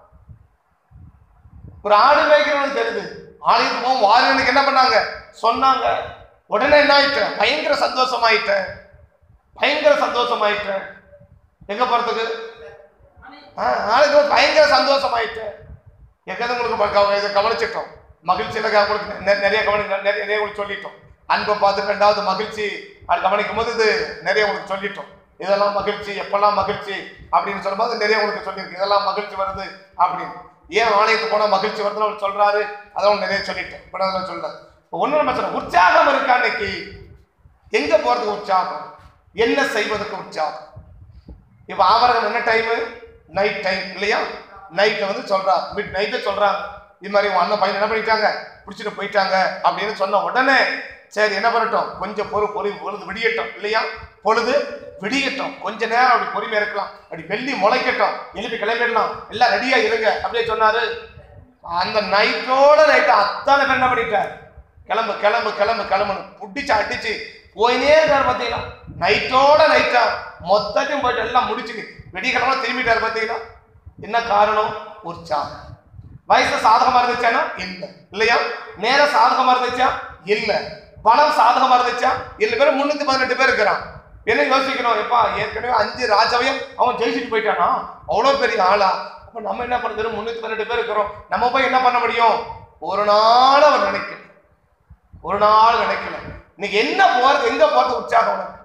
ஒரு ஆடு மேய்க்கிறவனுக்கு தெரியுது ஆலயத்துக்கு போகும் வாரியனுக்கு என்ன பண்ணாங்க சொன்னாங்க உடனே என்ன ஆயிட்டேன் பயங்கர சந்தோஷமாயிட்டேன் பயங்கர சந்தோஷமாயிட்டேன் எங்க போறதுக்கு ஆ, ஆளுக்கு வந்து பயங்கர சந்தோஷமாயிட்டேன் எங்கிறது உங்களுக்கு ப- கவ- இதை கவனிச்சிட்டோம் மகிழ்ச்சியில க- உங்களுக்கு நெ- நிறைய கவனி நிறைய நிறைய உங்களுக்கு சொல்லிட்டோம் அன்பை பார்த்து ரெண்டாவது மகிழ்ச்சி அது கவனிக்கும் போது இது நிறைய உங்களுக்கு சொல்லிட்டோம் இதெல்லாம் மகிழ்ச்சி எப்பெல்லாம் மகிழ்ச்சி அப்படின்னு சொல்லும்போது நிறைய உங்களுக்கு சொல்லியிருக்கு இதெல்லாம் மகிழ்ச்சி வருது அப்படின்னு ஏன் ஆலயத்துக்கு போனா மகிழ்ச்சி வருதுன்னு அவர் சொல்றாரு அதெல்லாம் நிறைய சொல்லிட்டோம் இப்போ அதெல்லாம் சொல்றாரு இப்போ ஒண்ணு நம்ம சொல்றோம் உற்சாகம் இருக்கா இன்னைக்கு எங்க போறதுக்கு உற்சாகம் என்ன செய்வதற்கு உற்சாகம் இப்ப ஆபரகம் என்ன டைம் நைட் டைம் இல்லையா நைட்டை வந்து சொல்றா மிட் நைட்டை சொல்றாங்க இது மாதிரி உன் அண்ணன் பையன் என்ன பண்ணிட்டாங்க பிடிச்சிட்டு போயிட்டாங்க அப்படின்னு சொன்ன உடனே சரி என்ன பண்ணட்டும் கொஞ்சம் பொறு பொறு பொழுது விடியட்டும் இல்லையா பொழுது விடியட்டும் கொஞ்ச நேரம் அப்படி பொறுமையா இருக்கலாம் அப்படி வெள்ளி முளைக்கட்டும் எழுப்பி கிளம்பிடலாம் எல்லாம் ரெடியா இருங்க அப்படியே சொன்னாரு அந்த நைட்டோட நைட்டு அத்தான பேர் என்ன பண்ணிட்டார் கிளம்பு கிளம்பு கிளம்பு கிளம்புன்னு புடிச்சு அடிச்சு போயினே இருக்காரு பார்த்தீங்களா நைட்டோட நைட்டா மொத்தத்தையும் போயிட்டு எல்லாம் முடிச்சு வெடிக்கிழமை திரும்பிட்டாரு பார்த்தீங்களா என்ன காரணம் உற்சாகம் வயசு சாதகமா இருந்துச்சானா இல்ல இல்லையா நேரம் சாதகமா இருந்துச்சா இல்ல பணம் சாதகமா இருந்துச்சா இல்ல பேர் முன்னூத்தி பதினெட்டு பேர் இருக்கிறான் என்ன யோசிக்கணும் எப்பா ஏற்கனவே அஞ்சு ராஜாவையும் அவன் ஜெயிச்சுட்டு போயிட்டானா அவ்வளவு பெரிய ஆளா அப்ப நம்ம என்ன பண்ணுறது முன்னூத்தி பதினெட்டு பேர் இருக்கிறோம் நம்ம போய் என்ன பண்ண முடியும் ஒரு நாள் அவர் நினைக்கல ஒரு நாள் நினைக்கல இன்னைக்கு என்ன போறது எங்க போறது உற்சாகம் உனக்கு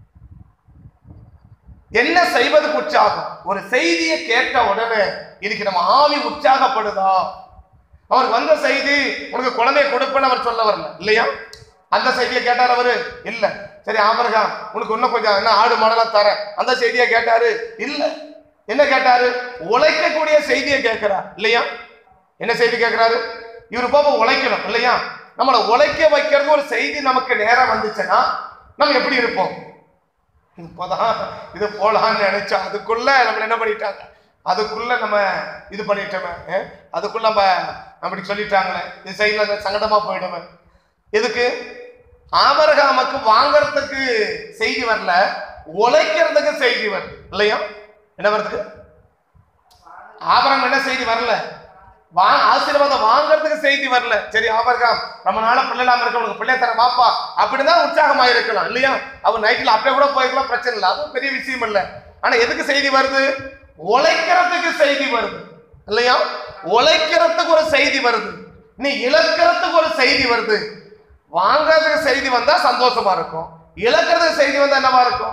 என்ன செய்வதுக்கு உற்சாகம் ஒரு செய்தியை கேட்ட உடனே இதுக்கு நம்ம ஆவி உற்சாகப்படுதா அவர் வந்த செய்தி உனக்கு குழந்தைய கொடுப்பேன்னு அவர் சொல்ல வரல இல்லையா அந்த செய்தியை கேட்டார் அவரு இல்ல சரி ஆபரகாம் உனக்கு இன்னும் கொஞ்சம் என்ன ஆடு மாடலாம் தரேன் அந்த செய்தியை கேட்டாரு இல்ல என்ன கேட்டாரு உழைக்கக்கூடிய செய்தியை கேட்கிறார் இல்லையா என்ன செய்தி கேட்கிறாரு இவர் பாப்பா உழைக்கணும் இல்லையா நம்மளை உழைக்க வைக்கிறது ஒரு செய்தி நமக்கு நேரம் வந்துச்சுன்னா நம்ம எப்படி இருப்போம் இப்போதான் இது போலான்னு நினைச்சா அதுக்குள்ள நம்மள என்ன பண்ணிட்டாங்க அதுக்குள்ள நம்ம இது பண்ணிட்டோமே அஹ்? அதுக்குள்ள நம்ம அப்படி சொல்லிட்டாங்களே இது சைடில் சங்கடமா போயிடுமே எதுக்கு ஆபரகாமுக்கு வாங்கறதுக்கு செய்தி வரல உழைக்கிறதுக்கு செய்தி வருது இல்லையா என்ன வருது ஆபரம் என்ன செய்தி வரல வா ஆசீர்வாதம் வாங்குறதுக்கு செய்தி வரல சரி ஆபரகாம் ரொம்ப நாள பிள்ளைலாம் இருக்க உனக்கு பிள்ளை தர வாப்பா அப்படிதான் உற்சாகமா இருக்கலாம் இல்லையா அவன் நைட்ல அப்படியே கூட போயிருக்கலாம் பிரச்சனை இல்லை அதுவும் பெரிய விஷயம் இல்லை ஆனா எதுக்கு செய்தி வருது உழைக்கிறதுக்கு செய்தி வருது இல்லையா உழைக்கிறதுக்கு ஒரு செய்தி வருது நீ இழக்கிறதுக்கு ஒரு செய்தி வருது வாங்குறதுக்கு செய்தி வந்தா சந்தோஷமா இருக்கும் இழக்கிறதுக்கு செய்தி வந்தா என்னவா இருக்கும்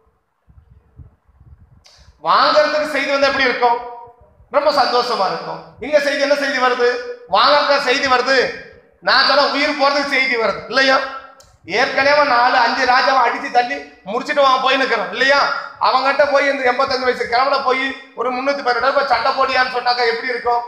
வாங்குறதுக்கு செய்தி வந்தா எப்படி இருக்கும் ரொம்ப சந்தோஷமா இருக்கும் இங்க செய்தி என்ன செய்தி வருது வாங்கறதுக்கு செய்தி வருது நான் சொன்ன உயிர் போறதுக்கு செய்தி வருது இல்லையா ஏற்கனவே நாலு அஞ்சு ராஜாவை அடிச்சு தள்ளி முடிச்சுட்டு அவன் போய் நிற்கிறான் இல்லையா அவங்ககிட்ட போய் இந்த எண்பத்தஞ்சு வயசு கிழமையில போய் ஒரு முன்னூத்தி பதினெட்டு போய் சண்டை போடியான்னு சொன்னாக்க எப்படி இருக்கும்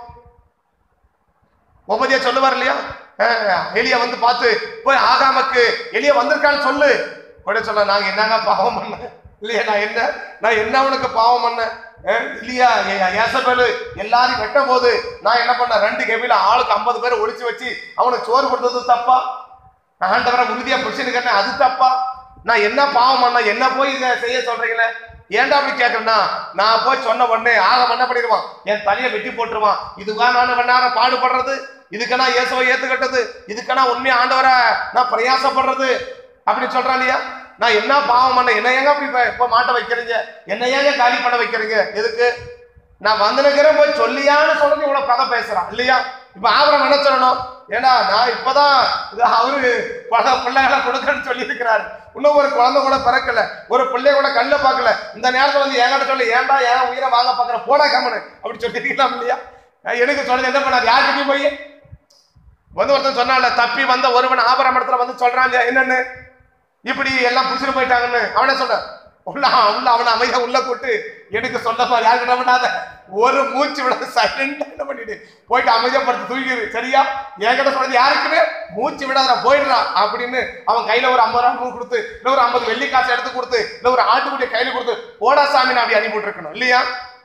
உபதியா சொல்லுவார் இல்லையா அஹ், எலியா வந்து பார்த்து போய் ஆகாமக்கு எலியா வந்திருக்கான்னு சொல்லு உடனே சொல்ல நாங்க என்னங்க பாவம் பண்ண இல்லையா நான் என்ன நான் என்ன உனக்கு பாவம் பண்ணேன் அஹ், இல்லையா ஏசபேலு எல்லாரையும் வெட்டும் போது நான் என்ன பண்ணேன் ரெண்டு கெபில ஆளுக்கு ஐம்பது பேர் ஒளிச்சு வச்சு அவனுக்கு சோறு கொடுத்தது தப்பா நான் ஆண்டவரை உறுதியா புருஷனு கேட்டேன் அது தப்பா நான் என்ன பாவம் பண்ண என்ன போய் இதை செய்ய சொல்றீங்களே ஏன்டா அப்படி கேட்கறேன்னா நான் போய் சொன்ன உடனே ஆக என்ன பண்ணிடுவான் என் தலையை வெட்டி போட்டுருவான் இதுக்கா நான் வேணாரம் பாடுபடுறது இதுக்கு நான் இயேசுவை ஏத்துக்கிட்டது இதுக்கு நான் உண்மையா ஆண்டவரை நான் பிரயாசப்படுறது அப்படி சொல்றான் இல்லையா நான் என்ன பாவம் பண்ண என்ன ஏங்க அப்படி இப்ப- இப்ப மாட்ட வைக்கிறீங்க என்ன ஏங்க காலி பண்ண வைக்கிறீங்க எதுக்கு நான் வந்து நிக்கிறேன் போய் சொல்லியான்னு சொல்றது இவ்வளவு கதை பேசுறான் இல்லையா இப்ப ஆபரம் என்ன சொல்லணும் ஏன்னா நான் இப்பதான் இது அவரு பல பிள்ளைகளை கொடுக்கறேன்னு சொல்லி இருக்கிறாரு இன்னும் ஒரு குழந்தை கூட பிறக்கல ஒரு பிள்ளைய கூட கல்ல பார்க்கல இந்த நேரத்துல வந்து என்கிட்ட சொல்லி ஏன்டா ஏன் உயிரை வாங்க பாக்குற போடா கம்மனு அப்படி சொல்லிருக்கலாம் இல்லையா அஹ் எனக்கு சொன்னது என்ன பண்ணாரு யார்கிட்டயும் போய் வந்து ஒருத்தன் சொன்னான்ல தப்பி வந்த ஒருவன் ஆபரம் இடத்துல வந்து சொல்றான் இல்லையா என்னன்னு இப்படி எல்லாம் புடிச்சிட்டு போயிட்டாங்கன்னு அவனே சொல்ற உள்ள உள்ள அவனை அமைதியா உள்ள கூட்டு எனக்கு சொல்ல பாரு யாருக்கிட்ட விடாத ஒரு மூச்சு விடாத சைலண்டா என்ன பண்ணிடு போயிட்டு அமைதியா படுத்து தூக்கிடு சரியா என்கிட்ட சொன்னது யாருக்குன்னு மூச்சு விடாத போயிடுறான் அப்படின்னு அவன் கையில ஒரு ஐம்பது ரூபா கொடுத்து இல்ல ஒரு ஐம்பது வெள்ளி காசு எடுத்து கொடுத்து இல்ல ஒரு ஆட்டுக்குட்டியை கையில கொடுத்து ஓடா சாமி நான் அப்படி அனுப்பி இருக்கணும் இல்லையா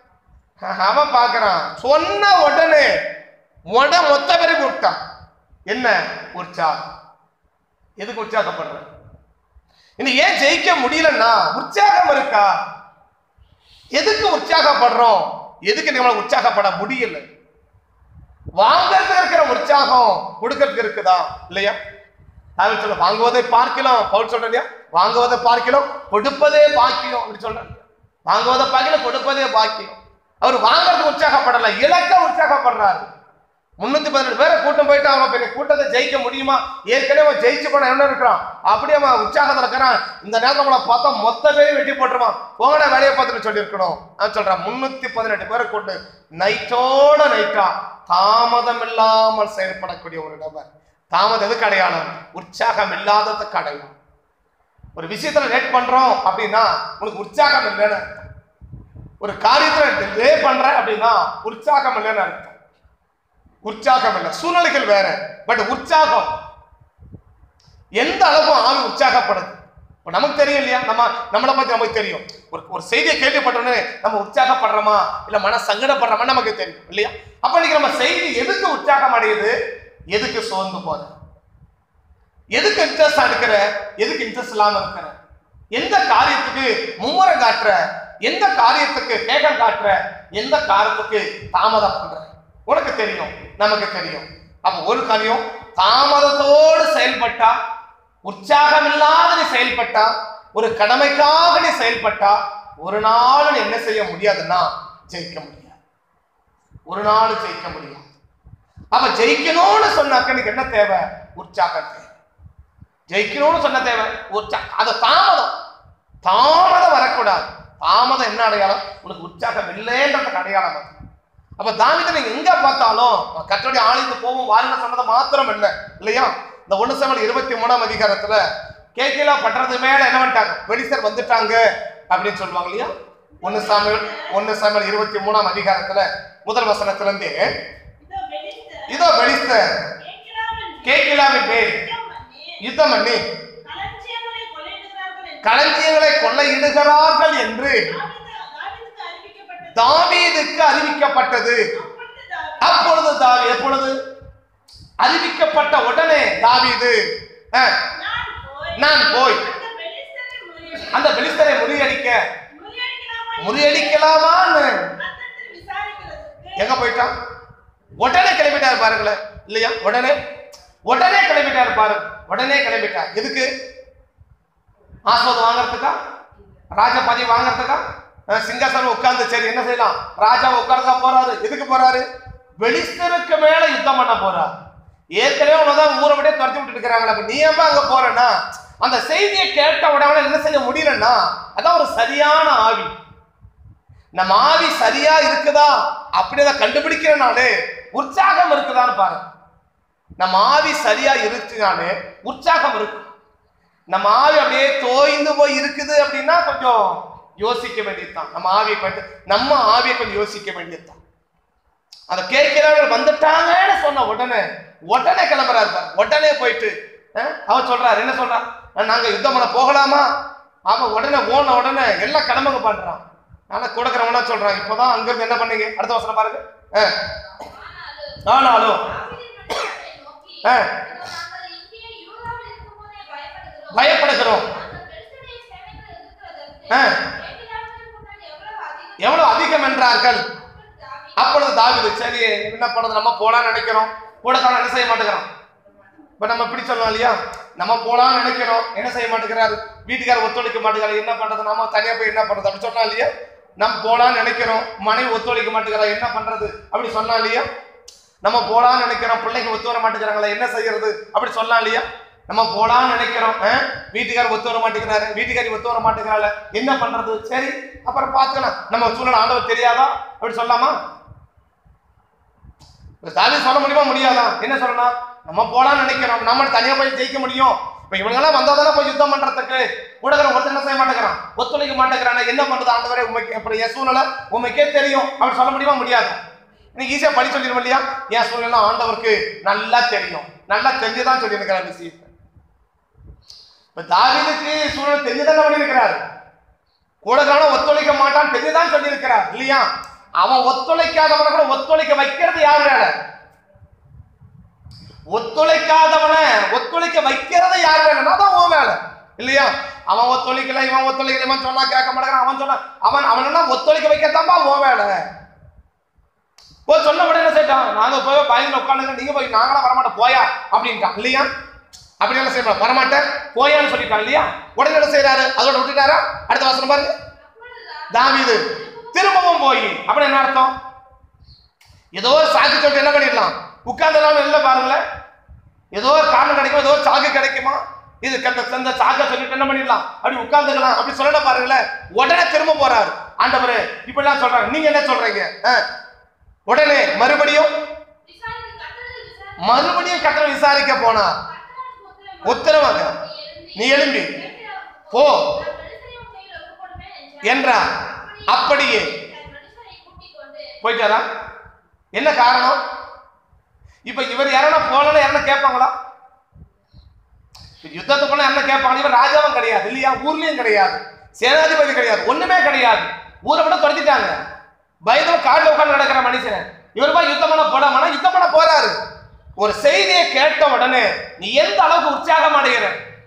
அவன் பாக்குறான் சொன்ன உடனே உட மொத்த பேரை கூப்பிட்டான் என்ன உற்சாகம் எதுக்கு உற்சாகப்படுற இன்னும் ஏன் ஜெயிக்க முடியலன்னா உற்சாகம் இருக்கா எதுக்கு உற்சாகப்படுறோம் எதுக்கு நம்மள உற்சாகப்பட முடியல வாங்கறதுக்கு இருக்கிற உற்சாகம் கொடுக்கறதுக்கு இருக்குதா இல்லையா நான் சொல்ல வாங்குவதை பார்க்கலாம் பவுல் சொல்றேன் இல்லையா வாங்குவதை பார்க்கலாம் கொடுப்பதே பாக்கியம் அப்படி சொல்றேன் வாங்குவதை பார்க்கல கொடுப்பதே பாக்கியம் அவர் வாங்குறதுக்கு உற்சாகப்படல இலக்க உற்சாகப்படுறாரு முன்னூத்தி பதினெட்டு பேரை கூட்டம் போயிட்டு அவன் பெரிய கூட்டத்தை ஜெயிக்க முடியுமா ஏற்கனவே அவன் ஜெயிச்சு போன என்ன இருக்கிறான் அப்படியே அவன் உற்சாகத்துல இருக்கிறான் இந்த நேரத்துல நம்மளை பார்த்தா மொத்த பேரையும் வெட்டி போட்டுருவான் போங்கடா வேலையை பார்த்துட்டு சொல்லியிருக்கணும் அவன் சொல்றான் முன்னூத்தி பதினெட்டு பேரை கொண்டு நைட்டோட நைட்டா தாமதம் இல்லாமல் செயல்படக்கூடிய ஒரு நபர் தாமதம் எதுக்கு அடையாளம் உற்சாகம் இல்லாததுக்கு அடையாளம் ஒரு விஷயத்துல லேட் பண்றோம் அப்படின்னா உனக்கு உற்சாகம் இல்லைன்னு அர்த்தம். ஒரு காரியத்துல டிலே பண்ற அப்படின்னா உற்சாகம் இல்லைன்னு அர்த்தம் உற்சாகம் இல்லை சூழ்நிலைகள் வேற பட் உற்சாகம் எந்த அளவு ஆவி உற்சாகப்படுது இப்ப நமக்கு தெரியும் இல்லையா நம்ம நம்மளை பத்தி நமக்கு தெரியும் ஒரு ஒரு செய்தியை கேள்விப்பட்டோன்னே நம்ம உற்சாகப்படுறோமா இல்ல மன சங்கடப்படுறோமா நமக்கு தெரியும் இல்லையா அப்ப இன்னைக்கு நம்ம செய்தி எதுக்கு உற்சாகம் அடையுது எதுக்கு சோர்ந்து போற எதுக்கு இன்ட்ரெஸ்ட் எடுக்கிற எதுக்கு இன்ட்ரெஸ்ட் இல்லாம இருக்கிற எந்த காரியத்துக்கு மும்முறை காட்டுற எந்த காரியத்துக்கு வேகம் காட்டுற எந்த காரியத்துக்கு தாமதம் பண்ற உனக்கு தெரியும் நமக்கு தெரியும் அப்ப ஒரு காரியம் தாமதத்தோடு செயல்பட்டா உற்சாகம் இல்லாத நீ செயல்பட்டா ஒரு கடமைக்காக நீ செயல்பட்டா ஒரு நாள் நீ என்ன செய்ய முடியாதுன்னா ஜெயிக்க முடியாது ஒரு நாள் ஜெயிக்க முடியாது அப்ப ஜெயிக்கணும்னு சொன்னாக்க எனக்கு என்ன தேவை உற்சாகம் தேவை ஜெயிக்கணும்னு சொன்ன தேவை உற்சா அது தாமதம் தாமதம் வரக்கூடாது தாமதம் என்ன அடையாளம் உனக்கு உற்சாகம் இல்லைன்றதுக்கு அடையாளம் அது அப்ப தாவிதை நீங்க எங்க பார்த்தாலும் கத்தோடைய ஆலயத்து போவோம் வாருங்க சொன்னது மாத்திரம் இல்லை இல்லையா இந்த ஒண்ணு சமல் இருபத்தி மூணாம் அதிகாரத்துல கேக்கிலா பண்றது மேல என்ன பண்ணிட்டாங்க வெளிசர் வந்துட்டாங்க அப்படின்னு சொல்லுவாங்க இல்லையா ஒன்னு சாமியல் ஒன்னு சாமியல் இருபத்தி மூணாம் அதிகாரத்துல முதல் வசனத்துல இருந்து இதோ வெளித்த இதோ வெளிஸ்தர் கேட்கிறாமல் கேக்கிலாவின் மேல் யுத்தம் பண்ணி யுத்தம் பண்ணி களஞ்சியங்களை கொள்ளையிடுகிறார்கள் என்று களஞ்சியங்களை கொள்ளையிடுகிறார்கள் என்று தாவீது- தாவீதுக்கு தாவீதுக்கு அறிவிக்கப்பட்டது. அறிவிக்கப்பட்டது அப்பொழுது அப்பொழுது தாவீது, தாவி எப்பொழுது அறிவிக்கப்பட்ட உடனே தாவீது அஹ், நான் போய் நான் போய் அந்த பெலிஸ்தரை முறியடி- அந்த பெலிஸ்தரை முறியடிக்க முறியடிக்கலாமா என்று முறியடிக்கலாமான்னு கர்த்தரிடத்தில் விசாரிக்கிறதற்கு எங்க போயிட்டான் உடனே கிளம்பிட்டார் பாருங்களேன் இல்லையா உடனே உடனே கிளம்பிட்டார் பாரு உடனே கிளம்பிட்டார் எதுக்கு ஆஸ்வாதம் வாங்குறதுக்கா ராஜ பதவி வாங்குறதுக்கா அஹ் சிங்காசனம் உட்கார்ந்து சரி என்ன செய்யலாம் ராஜா உட்கார்ந்தா போறாரு எதுக்கு போறாரு வெளிஸ்தருக்கு மேல யுத்தம் பண்ண போறார் ஏற்கனவே உனதான் ஊரை விட்டே துரத்தி விட்டு இருக்கிறாங்களா அப்ப நீ ஏன் அங்க போறேன்னா அந்த செய்தியை கேட்ட உடனே என்ன செய்ய முடியலன்னா அதான் ஒரு சரியான ஆவி நம்ம ஆவி சரியா இருக்குதா அப்படி அதை கண்டுபிடிக்கிறனாலே உற்சாகம் இருக்குதான்னு பாருங்க நம்ம ஆவி சரியா இருக்குனாலே உற்சாகம் இருக்கு நம்ம ஆவி அப்படியே தோய்ந்து போய் இருக்குது அப்படின்னா கொஞ்சம் யோசிக்க வேண்டியதுதான் நம்ம ஆவியை பற்றி நம்ம ஆவியை கொஞ்சம் யோசிக்க வேண்டியதுதான் அதை கேட்கிறவர்கள் வந்துட்டாங்கன்னு சொன்ன உடனே உடனே கிளம்புறாரு பாரு. உடனே போயிட்டு அஹ், அவர் சொல்றாரு என்ன சொல்றான் அஹ், நாங்க யுத்தம் பண்ண போகலாமா அவன் உடனே ஓன உடனே எல்லாம் கிளம்புங்க பண்றான் ஆனா கொடுக்குறவனா சொல்றான் இப்பதான் அங்க இருந்து என்ன பண்ணீங்க அடுத்த வசனம் பாருங்க அஹ், ஆனாலும் ஆ. பயப்படுகிறோம் ஆ. எவ்வளவு அதிகம் என்றார்கள் அப்பொழுது தாவிது சரி என்ன பண்ணுறது நம்ம போலாம்னு நினைக்கிறோம் கூட காரணம் என்ன செய்ய மாட்டேங்கிறோம் இப்ப நம்ம இப்படி சொல்லலாம் இல்லையா நம்ம போலாம்னு நினைக்கிறோம் என்ன செய்ய மாட்டேங்கிறாரு வீட்டுக்காரர் ஒத்துழைக்க மாட்டேங்கிறாரு என்ன பண்றது நம்ம தனியா போய் என்ன பண்றது அப்படி சொன்னா இல்லையா நம்ம போலாம்னு நினைக்கிறோம் மனைவி ஒத்துழைக்க மாட்டேங்கிறா என்ன பண்றது அப்படி சொன்னா இல்லையா நம்ம போலாம்னு நினைக்கிறோம் பிள்ளைங்க ஒத்து வர மாட்டேங்கிறாங்களா என்ன செய்யறது அப்படி சொல்லலாம் இல்லையா நம்ம போலாம்னு நினைக்கிறோம் அஹ், வீட்டுக்காரர் ஒத்து வர மாட்டேங்கிறாரு வீட்டுக்காரி ஒத்து வர மாட்டேங்கிறாள் என்ன பண்றது சரி அப்புறம் பார்த்துக்கலாம் நம்ம சூழல் ஆண்டவர் தெரியாதா அப்படி சொல்லலாமா தாவி சொல்ல முடியுமா முடியாதா என்ன சொல்லணும் நம்ம போலாம்னு நினைக்கிறோம் நம்ம தனியா போய் ஜெயிக்க முடியும் இப்ப இவங்கெல்லாம் வந்தாதானே போய் யுத்தம் பண்றதுக்கு ஊடகம் ஒருத்தர் என்ன செய்ய மாட்டேங்கிறான் ஒத்துழைக்க மாட்டேங்கிறான் என்ன பண்றது ஆண்டவரே உண்மைக்கு அப்புறம் என் சூழ்நிலை உண்மைக்கே தெரியும் அப்படி சொல்ல முடியுமா முடியாது இன்னைக்கு ஈஸியா படி சொல்லிடுவோம் இல்லையா என் சூழ்நிலை ஆண்டவருக்கு நல்லா தெரியும் நல்லா தெரிஞ்சுதான் சொல்லியிருக்கிறார் விஷயத்தை இப்ப தாவீதுக்கு சூழ்நிலை தெரிஞ்சுதான் பண்ணியிருக்கிறார் கூட காலம் ஒத்துழைக்க மாட்டான் தெரிஞ்சுதான் சொல்லியிருக்கிறார் இல்லையா அவன் ஒத்துழைக்காதவனை கூட ஒத்துழைக்க வைக்கிறது யார் வேலை ஒத்துழைக்காதவனை ஒத்துழைக்க வைக்கிறது யார் வேலைன்னா தான் உன் வேலை இல்லையா அவன் ஒத்துழைக்கல இவன் ஒத்துழைக்கல இவன் சொன்னா கேட்க மாட்டேங்கிறான் அவன் சொன்னா அவன் அவனா ஒத்துழைக்க வைக்கிறதாம்பா உன் வேலை போய் சொன்ன உடனே என்ன செய்யிட்டான் நாங்க போய் பயந்து உட்காந்துங்க நீங்க போய் நாங்களாம் வரமாட்டோம் போயா அப்படின்ட்டான் இல்லையா அப்படி என்ன செய்ய வரமாட்டேன் போயான்னு சொல்லிட்டான் இல்லையா உடனே என்ன செய்யறாரு அதோட விட்டுட்டாரா அடுத்த வசனம் பாருங்க தாவீது திரும்பவும் போய் அப்படி என்ன அர்த்தம் ஏதோ ஒரு சாக்கு சொல்லிட்டு என்ன பண்ணிடலாம் உட்கார்ந்தலாம் இல்லை பாருங்களேன் ஏதோ ஒரு காரணம் கிடைக்கும் ஏதோ ஒரு சாக்கு கிடைக்குமா இது கத்த தந்த சாக்க சொல்லிட்டு என்ன பண்ணிடலாம் அப்படி உட்கார்ந்துக்கலாம் அப்படி சொல்லல பாருங்களேன் உடனே திரும்ப போறாரு ஆண்டவரே இப்படிலாம் சொல்றாங்க நீங்க என்ன சொல்றீங்க ஆ. உடனே மறுபடியும் மறுபடியும் கட்டளை விசாரிக்க போனா உத்தரவாக நீ எழும்பி போ என்றார் அப்படியே போயிட்டாரா என்ன காரணம் இப்ப இவர் யாரா போனா யாரா கேட்பாங்களா இப்ப யுத்தத்துக்குள்ள என்ன கேட்பாங்க இவர் ராஜாவும் கிடையாது இல்லையா ஊர்லயும் கிடையாது சேனாதிபதி கிடையாது ஒண்ணுமே கிடையாது ஊரை விட துரத்திட்டாங்க பயத்துல காட்டுல உட்கார்ந்து நடக்கிற மனுஷன் இவர் போய் யுத்தம் பண்ண போடாமனா யுத்தம் பண்ண போறாரு ஒரு செய்தியை கேட்ட உடனே நீ எந்த அளவுக்கு உற்சாகம் அடைகிற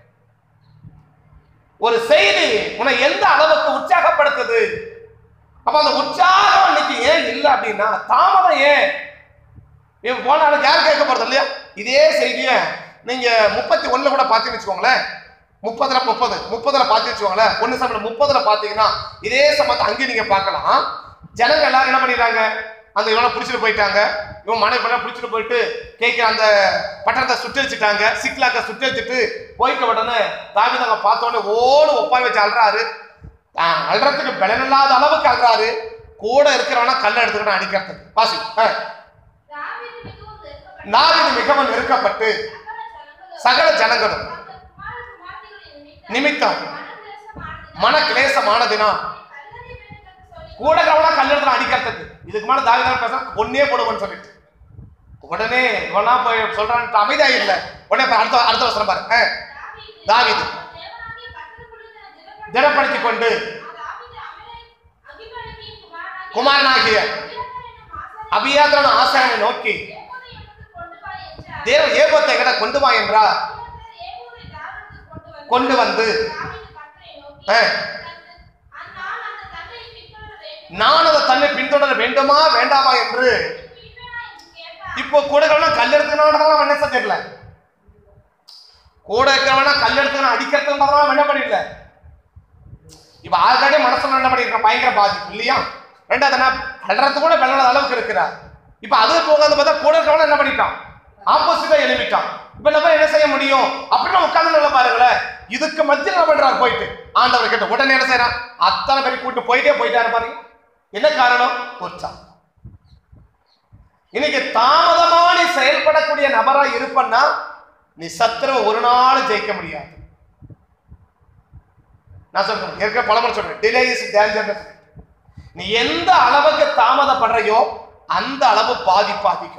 ஒரு செய்தி உன்னை எந்த அளவுக்கு உற்சாகப்படுத்துது அப்ப அந்த உற்சாகம் இன்னைக்கு ஏன் இல்லை அப்படின்னா தாமதம் ஏன் இவன் போன நாளைக்கு யார் கேட்க போறது இல்லையா இதே செய்திய நீங்க முப்பத்தி ஒண்ணுல கூட பாத்தீங்கன்னு வச்சுக்கோங்களேன் முப்பதுல முப்பது முப்பதுல பாத்தி வச்சுக்கோங்களேன் ஒண்ணு சம்பளம் முப்பதுல பாத்தீங்கன்னா இதே சம்பளத்தை அங்கேயும் நீங்க பார்க்கலாம் ஜனங்க எல்லாரும் என்ன பண்ணிடுறாங்க அந்த இவனை பிடிச்சிட்டு போயிட்டாங்க இவன் மனைவி பண்ண பிடிச்சிட்டு போயிட்டு கேட்க அந்த பட்டணத்தை சுட்டரிச்சுட்டாங்க சிக்லாக்க சுட்டரிச்சுட்டு போய்க்க உடனே தாவிதங்க பார்த்த உடனே ஓடு ஒப்பாரி வச்சு அல்றாரு ஆஹ், அல்றதுக்கு பலனில்லாத அளவுக்கு அல்றாரு கூட இருக்கிறவனா கல்லை எடுத்துக்கிட்டு அடிக்கிறதுக்கு வாசி ஆ. தாவீது மிகவும் வெறுக்கப்பட்டான். நாவிது மிகவும் நெருக்கப்பட்டு சகல சகல ஜனங்களும் ஜனங்களும் தங்கள் குமார குமார்த்திகளின் நிமித்தம் மனக்கிலேசமானதினால் மன கிளேசமானதினா கல்லறை வேண்டுமென்று சொல்லி கூட கவலை கல்லெடுத்துல அடிக்கிறதுக்கு இதுக்கு மேல தாவிதான் பேச பொண்ணே போடுவோன்னு சொல்லிட்டு உடனே இவனா போய் சொல்றான் அமைதியா இல்ல உடனே இப்ப அடுத்த அடுத்த வசனம் பாரு ஆ. தாவீது தாவீது. தேவனாகிய கர்த்தருக்குள்ளே திடப்படுத்திக் கொண்டு தாவீது அமலே- அகிமெலேக்கின் குமாரனாகிய குமாரனாகிய அபியத்தார் என்னும் ஆசாரியனை அபியாத்திரன் ஆசாரனை நோக்கி ஏபோதை எனக்கு கொண்டு வா என்றார். தேவ ஏபத்தை எங்கட கொண்டு வா என்றார் அபியத்தார் ஏபோதை தாவீதுக்கு கொண்டு வந்து தாவீது கர்த்தரை நோக்கி, ஆ. தன்- நான் அந்த தந்தையை பின்தொடர வேண்டும். நான் அதை தன்னை பின்தொடர வேண்டுமா வேண்டாமா என்று பின்பேனா என்று கேட்டார். இப்போ கூட இருக்கிறவனா கல் எடுத்துக்கணும் என்ன செஞ்சிடல கூட இருக்கிறவனா கல் எடுத்துக்கணும் அடிக்கிறதுன்றதெல்லாம் என்ன பண்ணிடல இப்ப ஆல்ரெடி மனசுல என்ன பண்ணிருக்கான் பயங்கர பாதிப்பு இல்லையா ரெண்டாவது என்ன அல்றது கூட வெள்ளாத அளவுக்கு இருக்கிறார் இப்ப அது போகாத பார்த்தா கூட இருக்கிறவன என்ன பண்ணிட்டான் ஆப்போசிட்டா எழுப்பிட்டான் இப்ப நம்ம என்ன செய்ய முடியும் அப்படின்னு உட்கார்ந்து நல்லா பாருங்களேன் இதுக்கு மத்தியில் என்ன பண்றாரு போயிட்டு ஆண்டவர் கிட்ட உடனே என்ன செய்யறான் அத்தனை பேர் கூட்டு போயிட்டே போயிட்டாரு பாருங்க என்ன காரணம் உற்சாகம் இன்னைக்கு தாமதமா நீ செயல்படக்கூடிய நபரா இருப்பன்னா நீ சத்துருவை ஒரு நாள் ஜெயிக்க முடியாது நான் சொல்றேன் ஏற்கனவே பலமுறை சொல்றேன் டிலே இஸ் டேஞ்சர் நீ எந்த அளவுக்கு தாமதப்படுறையோ அந்த அளவு பாதிப்பு அதிகம்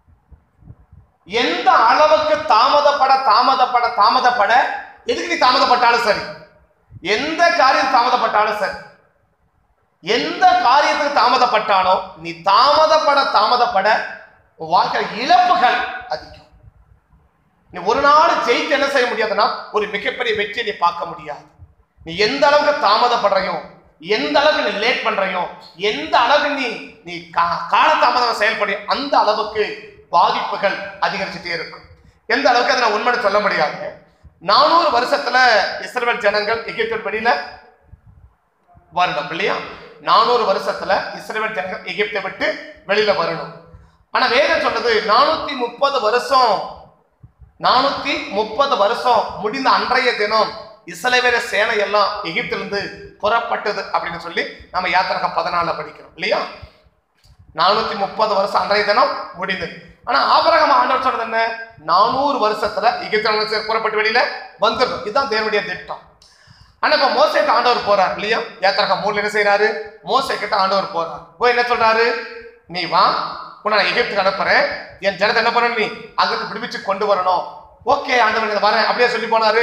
எந்த அளவுக்கு தாமதப்பட தாமதப்பட தாமதப்பட எதுக்கு நீ தாமதப்பட்டாலும் சரி எந்த காரியம் தாமதப்பட்டாலும் சரி எந்த காரியத்துக்கு தாமதப்பட்டானோ நீ தாமதப்பட தாமதப்பட உன் வாழ்க்கையில இழப்புகள் அதிகம் நீ ஒரு நாள் ஜெயித்து என்ன செய்ய முடியாதுன்னா ஒரு மிகப்பெரிய வெற்றியை நீ பார்க்க முடியாது நீ எந்த அளவுக்கு தாமதப்படுறையோ எந்த அளவுக்கு நீ லேட் பண்றையோ எந்த அளவுக்கு நீ நீ கா- காலதாமதம் செயல்படுறியோ அந்த அளவுக்கு பாதிப்புகள் அதிகரிச்சுட்டே இருக்கும் எந்த அளவுக்கு அதை நான் உண்மையை சொல்ல முடியாது நானூறு வருஷத்துல இஸ்ரவேல் ஜனங்கள் எகிப்தின் வெளியில வரணும் இல்லையா நானூறு வருஷத்துல இஸ்ரவேல் ஜனங்கள் எகிப்தை விட்டு வெளியில வரணும் ஆனா வேதம் சொல்றது நானூத்தி முப்பது வருஷம் நானூத்தி முப்பது வருஷம் முடிந்த அன்றைய தினம் இஸ்ரவேல சேனை எல்லாம் எகிப்திலிருந்து புறப்பட்டது அப்படின்னு சொல்லி நம்ம யாத்திரக பதினால படிக்கிறோம் இல்லையா நானூத்தி முப்பது வருஷம் அன்றைய தினம் முடிந்தது ஆனா ஆபரகம் ஆண்டவர் சொன்னது என்ன நானூறு வருஷத்துல எகிப்திலிருந்து புறப்பட்டு வெளியில வந்துடும் இதுதான் தேவனுடைய திட்டம் ஆனா இப்ப மோசைக்கு ஆண்டவர் போறார் இல்லையா யாத்திரக மூணு என்ன செய்யறாரு மோசை கிட்ட ஆண்டவர் போறார் போய் என்ன சொல்றாரு நீ வா உன்னை நான் எகிப்துக்கு அனுப்புறேன் என் ஜனத்தை என்ன பண்ணணும் நீ அங்கிருந்து விடுவிச்சு கொண்டு வரணும் ஓகே ஆண்டவர் நான் வரேன் அப்படியே சொல்லி போனாரு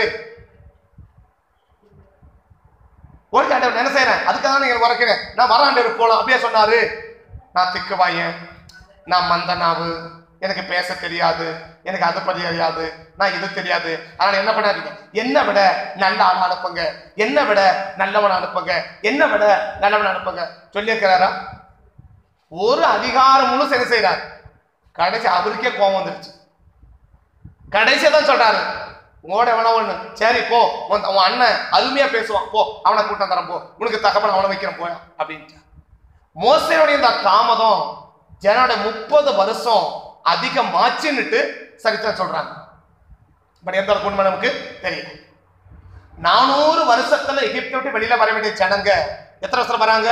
ஓகே ஆண்டவர் என்ன செய்யறேன் அதுக்காக தான் நீங்க உரைக்கிறேன் நான் வர ஆண்டவர் போலாம் அப்படியே சொன்னாரு நான் திக்குவாயன் நான் மந்தனாவு எனக்கு பேச தெரியாது எனக்கு அது பத்தி தெரியாது நான் இது தெரியாது அதனால என்ன பண்ணாதீங்க என்னை விட நல்ல ஆள் அனுப்புங்க என்னை விட நல்லவன் அனுப்புங்க என்னை விட நல்லவன் அனுப்புங்க சொல்லியிருக்கிறாரா ஒரு அதிகாரம் முழு என்ன செய்யறாரு கடைசி அவருக்கே கோபம் வந்துருச்சு கடைசியா தான் சொல்றாரு உங்களோட எவனோ ஒண்ணு சரி போ உன் உன் அண்ணன் அருமையா பேசுவான் போ அவனை கூட்டம் தரேன் போ உனக்கு தகப்பன் அவனை வைக்கிறேன் போயா அப்படின்ட்டு மோசையுடைய இந்த தாமதம் ஜனோட முப்பது வருஷம் அதிகமாச்சுன்னுட்டு சரித்திரம் சொல்றாங்க பட் எந்த அளவுக்கு உண்மை நமக்கு தெரியல நானூறு வருஷத்துல எகிப்தை விட்டு வெளியில வர வேண்டிய ஜனங்க எத்தனை வருஷம் வராங்க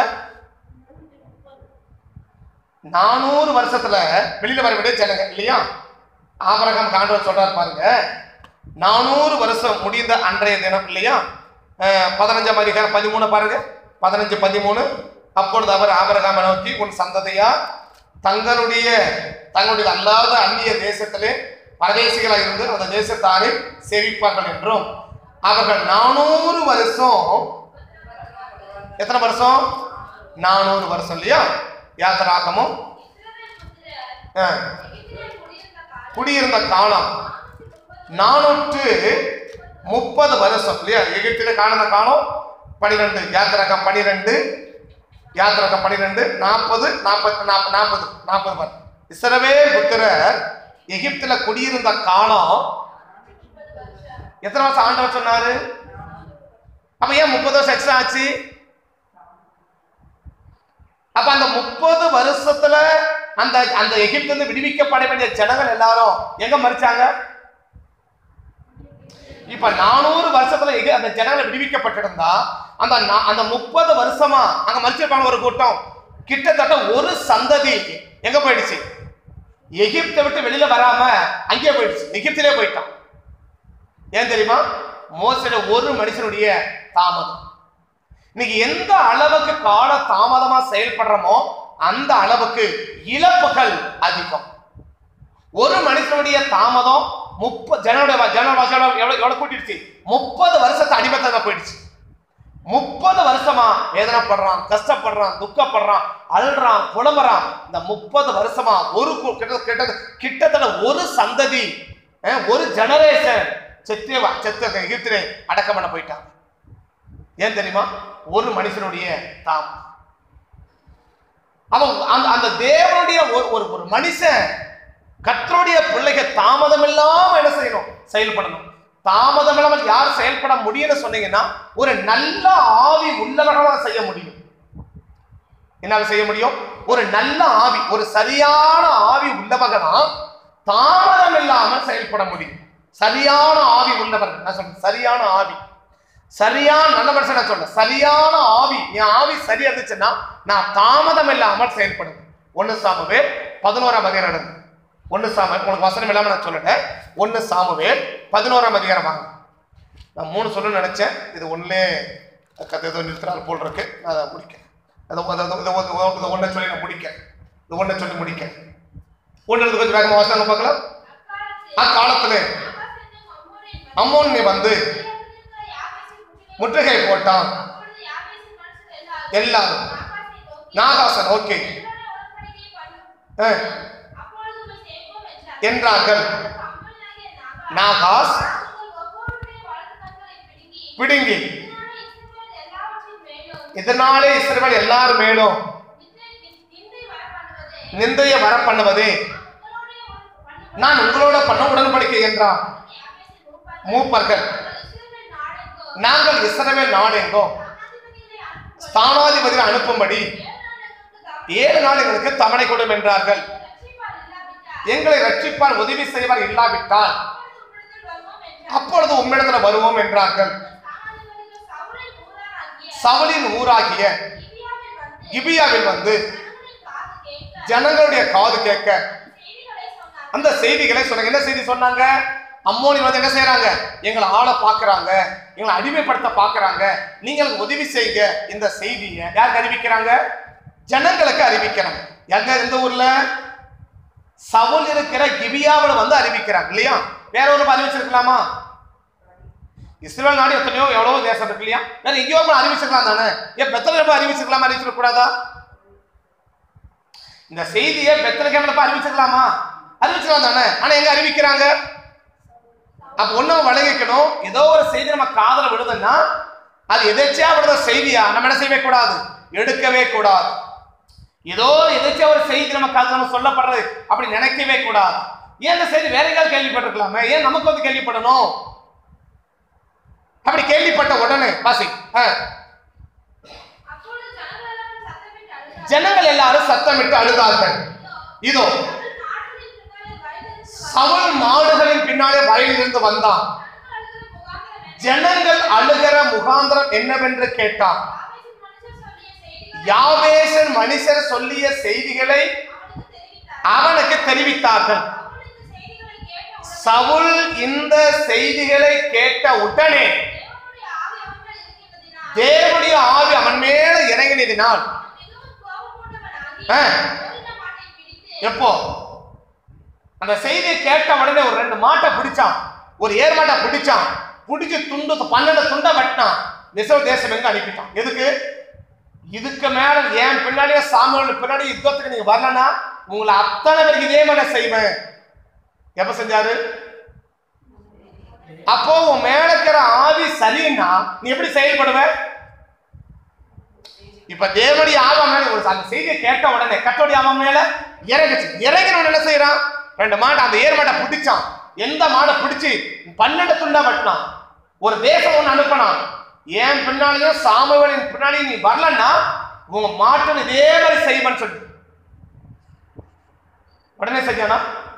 நானூறு வருஷத்துல வெளியில வர வேண்டிய ஜனங்க இல்லையா ஆபரகம் காண்டவர் சொல்றாரு பாருங்க நானூறு வருஷம் முடிந்த அன்றைய தினம் இல்லையா அஹ், பதினஞ்சாம் அதிகாரம் பதிமூணு பாருங்க பதினஞ்சு பதிமூணு அப்பொழுது அவர் ஆபரகாமை நோக்கி உன் சந்ததியா தங்களுடைய தங்களுடைய அல்லாத அந்நிய தேசத்திலே பரதேசிகளாக இருந்து அந்த தேசத்தாரை சேவிப்பார்கள் என்றும் அவர்கள் நானூறு வருஷம் எத்தனை வருஷம் நானூறு வருஷம் இல்லையா யாத்திராகமும் இஸ்ரவேல் புத்திரர் ஆ, எகிப்திலே குடியிருந்த காலம் குடியிருந்த காலம் நானூற்று முப்பது வருஷம் இல்லையா எகிப்திலே காணுந்த காலம் பனிரெண்டு யாத்திராகம் பனிரெண்டு யாத்திராகம் பனிரெண்டு நாற்பது நாற்பத்தி நாற்பது நாற்பது நாற்பது வரும் இஸ்ரவே புத்திரர் எகிப்துல குடியிருந்த காலம் எத்தனை வருஷம் ஆண்டவர் சொன்னாரு அப்ப ஏன் முப்பது வருஷம் எக்ஸ்ட்ரா ஆச்சு அப்ப அந்த முப்பது வருஷத்துல அந்த அந்த எகிப்திலிருந்து விடுவிக்கப்பட வேண்டிய ஜனங்கள் எல்லாரும் எங்க மறிச்சாங்க இப்ப நானூறு வருஷத்துல எங்க அந்த ஜனங்கள் விடுவிக்கப்பட்டிருந்தா அந்த நா- அந்த முப்பது வருஷமா அங்க மறிச்சிருப்பாங்க ஒரு கூட்டம் கிட்டத்தட்ட ஒரு சந்ததி எங்க போயிடுச்சு எகிப்தை விட்டு வெளியில வராம அங்கேயே போயிடுச்சு எகிப்திலே போயிட்டான் ஏன் தெரியுமா மோசடி ஒரு மனுஷனுடைய தாமதம் இன்னைக்கு எந்த அளவுக்கு கால தாமதமா செயல்படுறோமோ அந்த அளவுக்கு இழப்புகள் அதிகம் ஒரு மனுஷனுடைய தாமதம் முப்பது ஜனோட ஜனவாசி எவ்வளவு எவ்வளவு கூட்டிடுச்சு முப்பது வருஷத்தை அடிமத்தமா போயிடுச்சு முப்பது வருஷமா வேதனைப்படுறான் கஷ்டப்படுறான் துக்கப்படுறான் அழுறான் புலம்புறான் இந்த முப்பது வருஷமா ஒரு கு- கிட்ட கிட்ட கிட்டத்தட்ட ஒரு சந்ததி அஹ், ஒரு ஜெனரேஷன் செத்தே வா- செத்த எகிப்திலே அடக்கம் பண்ண போயிட்டாங்க ஏன் தெரியுமா ஒரு மனுஷனுடைய தாம் அவன் அந்த அந்த தேவனுடைய ஒரு ஒரு ஒரு மனுஷன் கர்த்தருடைய பிள்ளைகள் தாமதம் இல்லாம என்ன செய்யணும் செயல்படணும் தாமதம் இல்லாமல் யார் செயல்பட முடியும்னு சொன்னீங்கன்னா ஒரு நல்ல ஆவி உள்ளவர்களா செய்ய முடியும் என்னால செய்ய முடியும் ஒரு நல்ல ஆவி ஒரு சரியான ஆவி உள்ளவங்க தான் தாமதம் இல்லாமல் செயல்பட முடியும் சரியான ஆவி உள்ளவர் நான் சொல்றேன் சரியான ஆவி சரியான நல்ல மனுஷன் நான் சொல்றேன் சரியான ஆவி என் ஆவி சரியா இருந்துச்சுன்னா நான் தாமதம் இல்லாமல் செயல்படுவேன் ஒன்னு சாமுவே பதினோராம் அதிகாரம் நடந்து ஒன்னு சாம உங்களுக்கு வசனம் இல்லாம நான் சொல்லல ஒன்னு சாமுவே பதினோராம் அதிகாரம் வாங்க நான் மூணு சொல்ல நினைச்சேன் இது ஒண்ணுலே கதை ஏதோ நிறுத்தினார் போல் இருக்கு நான் அதை முடிக்கிறேன் அதை அதை- அதை- இதை ஒன்று- இதை ஒன்றை சொல்லி நான் முடிக்கிறேன் இது ஒன்றை சொல்லி முடிக்கிறேன் ஒன்று எழுது கொஞ்சம் வேகமாக வாசனம் பார்க்கலாம் அக்காலத்தில் அக்காலத்துல அம்மோன் வந்து முற்றுகை போட்டான் எல்லாரும். நாகாசன் ஓகே என்றார்கள் நாகாஸ் பிடுங்கி இதனாலே இஸ்ரவேல் எல்லாரும் மேலும் நிந்தைய வர பண்ணுவதே நான் உங்களோட பண்ண உடன்படிக்கை என்றான் மூப்பர்கள் நாங்கள் இஸ்ரவேல் நாடெங்கோ ஸ்தானாதிபதியை அனுப்பும்படி ஏழு நாள் எங்களுக்கு தவணை கொடும் என்றார்கள் எங்களை ரட்சிப்பார் உதவி செய்வார் இல்லாவிட்டால் அப்பொழுது உம்மிடத்துல வருவோம் என்றார்கள் சவுலின் ஊராகிய கிபியாவில் வந்து ஜனங்களுடைய காது கேட்க அந்த செய்திகளை சொன்னாங்க என்ன செய்தி சொன்னாங்க அம்மோனி வந்து என்ன செய்றாங்க எங்களை ஆள பாக்குறாங்க எங்களை அடிமைப்படுத்த பாக்குறாங்க நீங்கள் உதவி செய்யுங்க இந்த செய்தியை யாருக்கு அறிவிக்கிறாங்க ஜனங்களுக்கு அறிவிக்கிறாங்க எங்க இந்த ஊர்ல சவுல் இருக்கிற கிபியாவில் வந்து அறிவிக்கிறாங்க இல்லையா வேற ஒரு அறிவிச்சிருக்கலாமா இஸ்ரேல் நாடு எத்தனையோ எவ்வளவோ தேசம் இருக்கு இல்லையா வேற எங்கேயோ போய் அறிவிச்சிருக்கலாம் தானே ஏன் பெத்தல போய் அறிவிச்சிருக்கலாமா அறிவிச்சிருக்க கூடாதா இந்த செய்தியை பெத்தலகேம்ல போய் அறிவிச்சிருக்கலாமா அறிவிச்சிருக்கலாம் தானே ஆனா எங்க அறிவிக்கிறாங்க அப்ப ஒண்ணும் வழங்கிக்கணும் ஏதோ ஒரு செய்தி நம்ம காதல விடுதுன்னா அது எதாச்சியா விடுற செய்தியா நம்ம என்ன செய்யவே கூடாது எடுக்கவே கூடாது ஏதோ எதாச்சும் ஒரு செய்தி நமக்கு அது நம்ம சொல்லப்படுறது அப்படி நினைக்கவே கூடாது ஏன் இந்த செய்தி வேற எங்கேயாவது கேள்விப்பட்டிருக்கலாமே ஏன் நமக்கு வந்து கேள்விப்படணும் அப்படி கேள்விப்பட்ட உடனே வாசி ஆ. ஜனங்கள் எல்லாரும் சத்தமிட்டு அழுதார்கள் இதோ சவுல் மாடுகளின் பின்னாலே வயலிலிருந்து வந்தான் ஜனங்கள் அழுகிற முகாந்திரம் என்னவென்று கேட்டான் யாவேசன் மனுஷர் சொல்லிய செய்திகளை அவனுக்கு தெரிவித்தார்கள் சவுல் இந்த செய்திகளை கேட்ட தேவனுடைய ஆவி அவர்கள் இருக்கின்றதினால் தேவனுடைய ஆவி அவன் மேல இறங்கினதினால் ஆ. ஓரின மாட்டை பிடித்து எப்போ அந்த செய்தியை கேட்ட உடனே ஒரு ரெண்டு மாட்டை பிடிச்சான் ஒரு ஏர் மாட்டை பிடிச்சான் பிடிச்சு துண்டு பன்னெண்டு துண்டை வெட்டினான் நிசவ தேசம் எங்க அனுப்பிட்டான் எதுக்கு இதுக்கு மேல ஏன் பின்னாடியே சாமியோட பின்னாடி யுத்தத்துக்கு நீங்க வரலன்னா உங்களை அத்தனை பேருக்கு இதே மாதிரி நான் செய்வேன் எப்ப செஞ்சாரு அப்போ உன் மேல இருக்கிற ஆவி சரின்னா நீ எப்படி செயல்படுவ இப்ப தேவடி ஆவா மேல ஒரு அந்த செய்தியை கேட்ட உடனே கத்தோடி ஆவா மேல இறங்குச்சு இறங்கினவன் என்ன செய்யறான் ரெண்டு மாட்டை அந்த ஏர் மாட்டை பிடிச்சான் எந்த மாடை பிடிச்சு பன்னெண்டு துண்டா வெட்டினான் ஒரு தேசம் ஒண்ணு அனுப்பினான் ஏன் பின்னாலையும் சாமுவேலின் பின்னாலையும் நீ வரலன்னா உங்க மாட்டன் இதே மாதிரி செய்வன்னு சொல்லி உடனே செஞ்சானா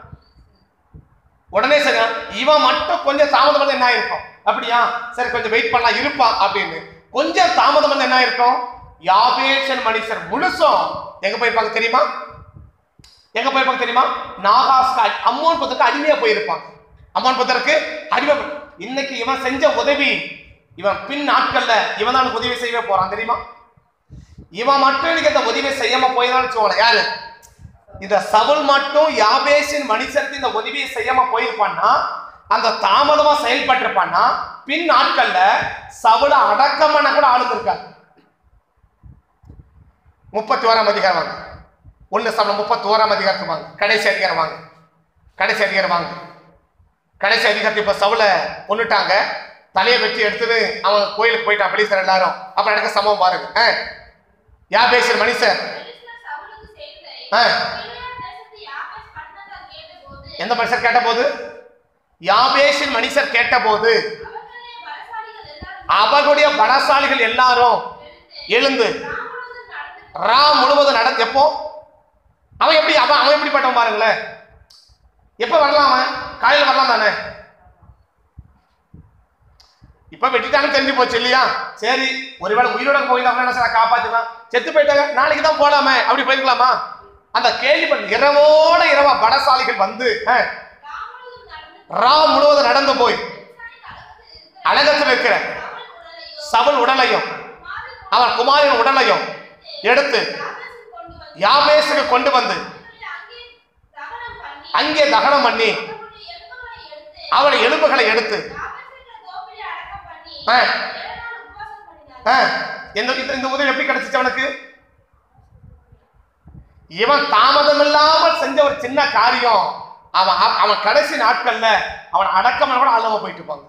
உடனே செஞ்சான் இவன் மட்டும் கொஞ்சம் தாமதம் வந்து என்ன ஆயிருக்கும் அப்படியா சரி கொஞ்சம் வெயிட் பண்ணலாம் இருப்பான் அப்படின்னு கொஞ்சம் தாமதம் வந்து என்ன ஆயிருக்கும் யாபேஷன் மனுஷர் முழுசும் எங்க போயிருப்பாங்க தெரியுமா எங்க போயிருப்பாங்க தெரியுமா நாகாஸ்க்கு அடி- அம்மோன் புத்தருக்கு அடிமையா போயிருப்பாங்க அம்மோன் புத்தருக்கு அடிமை போய்- இன்னைக்கு இவன் செஞ்ச உதவி இவன் பின் நாட்கள்ல இவன் தான் உதவி செய்யவே போறான் தெரியுமா இவன் மட்டும் இன்னைக்கு அந்த உதவி செய்யாம போயிருந்தான்னு வச்சுக்கோங்களேன் யாரு இந்த சவுல் மட்டும் யாபேஷின் மனுஷருக்கு இந்த உதவியை செய்யாம போயிருப்பான்னா அந்த தாமதமா செயல்பட்டிருப்பான்னா பின் நாட்கள்ல சவுல அடக்கம் பண்ண கூட ஆளுங்க இருக்காங்க முப்பத்தி ஓராம் அதிகாரம் வாங்க ஒண்ணு சம்பளம் முப்பத்தி ஓராம் அதிகாரத்துக்கு வாங்க கடைசி அதிகாரம் வாங்க கடைசி அதிகாரம் வாங்க கடைசி அதிகாரத்தை இப்ப சவுல கொன்னுட்டாங்க தலையை வெட்டி எடுத்துட்டு அவன் கோயிலுக்கு போயிட்டான் பெலிசர் எல்லாரும் அப்ப நடக்க சம்பவம் பாருங்க ஆ. யாபேஷின் மனுஷர் பெலிஸ்தர் சவுலுக்கு செய்ததை ஆ. கிலியாத் தேசத்து யாபேஸ் பட்டணத்தார் கேட்டபோது எந்த மனுஷர் கேட்டபோது யாபேஷின் மனுஷர் கேட்டபோது அவர்களே பலசாலிகள் எல்லாரும் அவர்களுடைய பலசாலிகள் எல்லாரும் எழுந்து ராமுழுவதும் நடந்து ரா முழுவதும் நடந்து எப்போ அவன் எப்படி அவன் அவன் எப்படிப்பட்டவன் பாருங்களேன் எப்ப வரலாம் அவன் காலையில வரலாம் தானே இப்ப வெட்டிட்டாங்கன்னு தெரிஞ்சு போச்சு இல்லையா சரி ஒருவேளை உயிரோட போயிருந்தா என்ன சார் காப்பாத்திக்கலாம் செத்து போயிட்டாங்க நாளைக்கு தான் போலாமே அப்படி போயிருக்கலாமா அந்த கேள்வி பண்ண இரவோட இரவா படசாலிகள் வந்து அஹ், ராமுழுவதும் நடந்து ரா முழுவதும் நடந்து போய் பெலிஸ்தரின் அலகத்தில் இருக்கிற அழகத்தில் இருக்கிற சவுல் சவுல் உடலையும் உடலையும் குமாரன் அவன் குமாரின் உடலையும் எடுத்து யாபேசுக்கு கொண்டு யாபேசுக்கு கொண்டு வந்து வந்து அங்கே தகனம் பண்ணி அங்கே தகனம் பண்ணி அவனுடைய எலும்புகளை எடுத்து அவளை எலும்புகளை எடுத்து யாபேசுக்கு தோப்பிலே அடக்கம் பண்ணி ஆ. ஏழு நாள் உபவாசம் பண்ணினார் ஆ, இந்த இந்த- இந்த உதவி எப்படி கிடைச்சிச்சு அவனுக்கு இவன் தாமதம் இல்லாமல் செஞ்ச ஒரு சின்ன காரியம் அவன் அவ- அவன் கடைசி நாட்கள்ல அவன் அடக்கம் கூட அல்லாம போயிட்டு இருப்பாங்க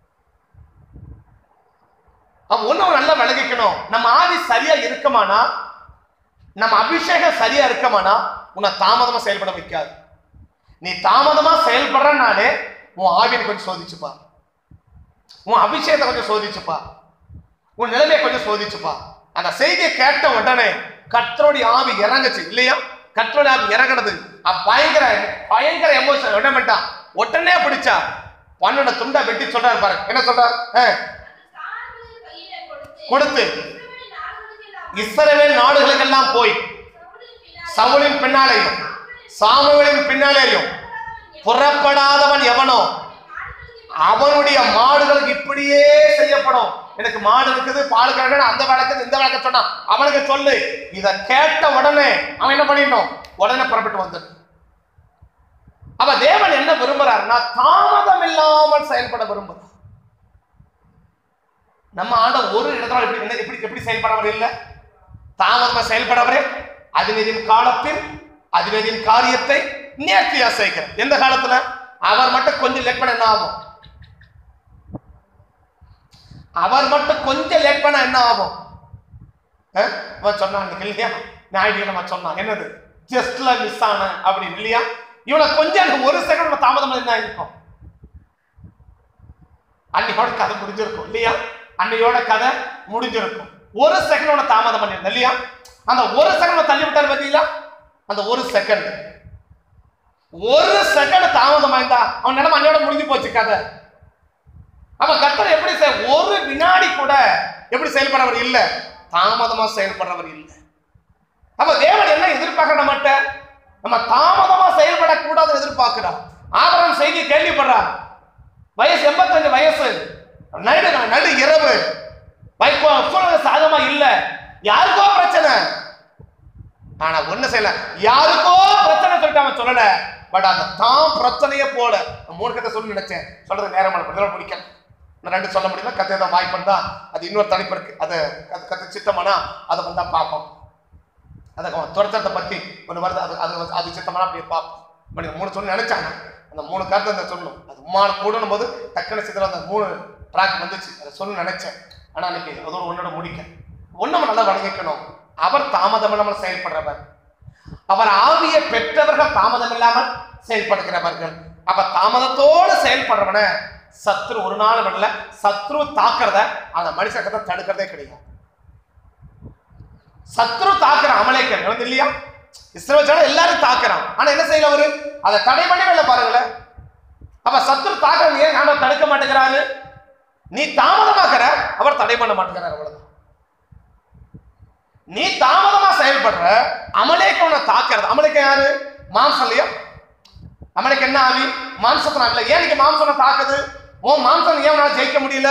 அவன் ஒண்ணு அவன் நல்லா விளங்கிக்கணும் நம்ம ஆவி சரியா இருக்குமானா நம்ம அபிஷேகம் சரியா இருக்குமானா உன்னை தாமதமா செயல்பட வைக்காது நீ தாமதமா செயல்படுறனாலே உன் ஆவியை கொஞ்சம் சோதிச்சுப்பா உன் அபிஷேகத்தை கொஞ்சம் சோதிச்சுப்பா உன் நிலைமையை கொஞ்சம் சோதிச்சுப்பா அந்த செய்தியை கேட்ட உடனே கர்த்தருடைய ஆவி இறங்குச்சு இல்லையா கர்த்தருடைய ஆவி இறங்குனது அவன் பயங்கர பயங்கர எமோஷன் இடமெட்டான் உடனே பிடிச்சா பன்னெண்டு துண்டா வெட்டி சொல்றாரு பாரு என்ன சொல்றாரு ஆ, சாணங்களின் கையிலே கொடுத்து கொடுத்து இஸ்ரவேல் இஸ்ரவேல் நாடுகளுக்கெல்லாம் நாடுகளுக்கெல்லாம் போய் சவுலின் பின்னாலே சவுலின் பின்னாலேயும் சாமுவேலின் பின்னாலேயும் புறப்படாதவன் எவனோ அவனுடைய மாடுகளுக்கு இப்படியே செய்யப்படும் எனக்கு மாடு இருக்குது பால் கறக்கணும் அந்த வழக்கு இந்த வழக்க சொன்னான் அவனுக்கு சொல்லு இத கேட்ட உடனே அவன் என்ன பண்ணிடணும் உடனே புறப்பட்டு வந்துடு அப்ப தேவன் என்ன விரும்புறாருன்னா தாமதம் இல்லாமல் செயல்பட விரும்புறார் நம்ம ஆண்ட ஒரு இடத்துல எப்படி என்ன- எப்படி எப்படி செயல்படவர் இல்லை தாமதமா செயல்படவரே அதினதின் காலத்தில் அதினதின் காரியத்தை நேர்த்தியா செய்கிறார் எந்த காலத்துல அவர் மட்டும் கொஞ்சம் லேட் பண்ண என்ன ஆகும் அவர் மட்டும் கொஞ்சம் லேட் பண்ண என்ன ஆகும் அஹ்? அவன் சொன்னான் அன்னைக்கு இல்லையா ஞாயிற்றுக்கிழமை சொன்னான் என்னது ஜஸ்ட்ல மிஸ் ஆன அப்படின்னு இல்லையா இவனை கொஞ்சம் எனக்கு ஒரு செகண்ட் தாமதம் என்ன இருக்கும் அன்னையோட கதை முடிஞ்சிருக்கும் இல்லையா அன்னையோட கதை முடிஞ்சிருக்கும் ஒரு செகண்ட் தாமதம் பண்ணிருந்தேன் இல்லையா அந்த ஒரு செகண்ட் தள்ளி விட்டாரு பார்த்தீங்களா அந்த ஒரு செகண்ட் ஒரு செகண்ட் தாமதம் ஆயிருந்தா அவன் நிலைமை அன்னையோட முடிஞ்சு போச்சு கதை அப்ப கர்த்தர் எப்படி செய்- ஒரு வினாடி கூட எப்படி செயல்படுறவர் இல்ல தாமதமா செயல்படுறவர் இல்ல அப்ப தேவன் என்ன எதிர்பார்க்க நம்மகிட்ட நம்ம தாமதமா செயல்படக்கூடாதுன்னு எதிர்பார்க்கிறார் ஆபரம் செய்தி கேள்விப்படுறார் வயசு எண்பத்தஞ்சு வயசு நடு நடு இரவு வைக்கோ சூழ்நிலை சாதகமா இல்ல யாருக்கோ பிரச்சனை ஆனா ஒண்ணு செய்யல யாருக்கோ பிரச்சனை சொல்லிட்டு அவன் சொல்லல பட் அந்த தான் பிரச்சனைய போல நான் மூணு கதை சொல்லி நினைச்சேன் சொல்றது நேரமான இதெல்லாம் முடிக்கல நான் ரெண்டு சொல்ல முடியல கத்தை தான் வாய்ப்பு தான் அது இன்னொரு தலைப்பு இருக்கு அதை கத்து கத்து சித்தமானா அதை வந்தா பார்ப்போம் அதை துரத்தத்தை பத்தி ஒன்று வருது அது அது அது சித்தமான அப்படியே பார்ப்போம் மணி மூணு சொல்லி நினைச்சாங்க அந்த மூணு கருத்தை அந்த சொல்லணும் அது உமான கூடணும் போது டக்குனு சித்திரம் அந்த மூணு ட்ராக் வந்துச்சு அதை சொல்ல நினைச்சேன் ஆனா அன்னைக்கு அதோட ஒன்னோட முடிக்க ஒண்ணு நம்ம நல்லா வணங்கிக்கணும் அவர் தாமதம் இல்லாமல் செயல்படுறவர் அவர் ஆவியை பெற்றவர்கள் தாமதம் இல்லாமல் செயல்படுகிறவர்கள் அப்ப தாமதத்தோடு செயல்படுறவன சத்ரு ஒரு நாள் வரல சத்ரு தாக்குறத அந்த மனுஷக்கத்தை தடுக்கிறதே கிடையாது சத்ரு தாக்குற அமலேக்கன் வந்து இல்லையா இஸ்ரவேல் எல்லாரும் தாக்குறான் ஆனா என்ன செய்யல அவரு அதை தடை பண்ணி வெளில பாருங்களேன் அப்ப சத்ரு தாக்குறது ஏன் நாம தடுக்க மாட்டேங்கிறாரு நீ தாமதமாக்குற அவர் தடை பண்ண மாட்டேங்கிறார் அவ்வளவுதான் நீ தாமதமா செயல்படுற அமலேக்க உன்னை தாக்குறது அமலேக்க யாரு மாம்சம் இல்லையா அமலேக்க என்ன ஆவி மாம்சத்தினால இல்ல ஏன் நீங்க மாம்சம் தாக்குது உன் மாம்சம் ஏன் உன்னால ஜெயிக்க முடியல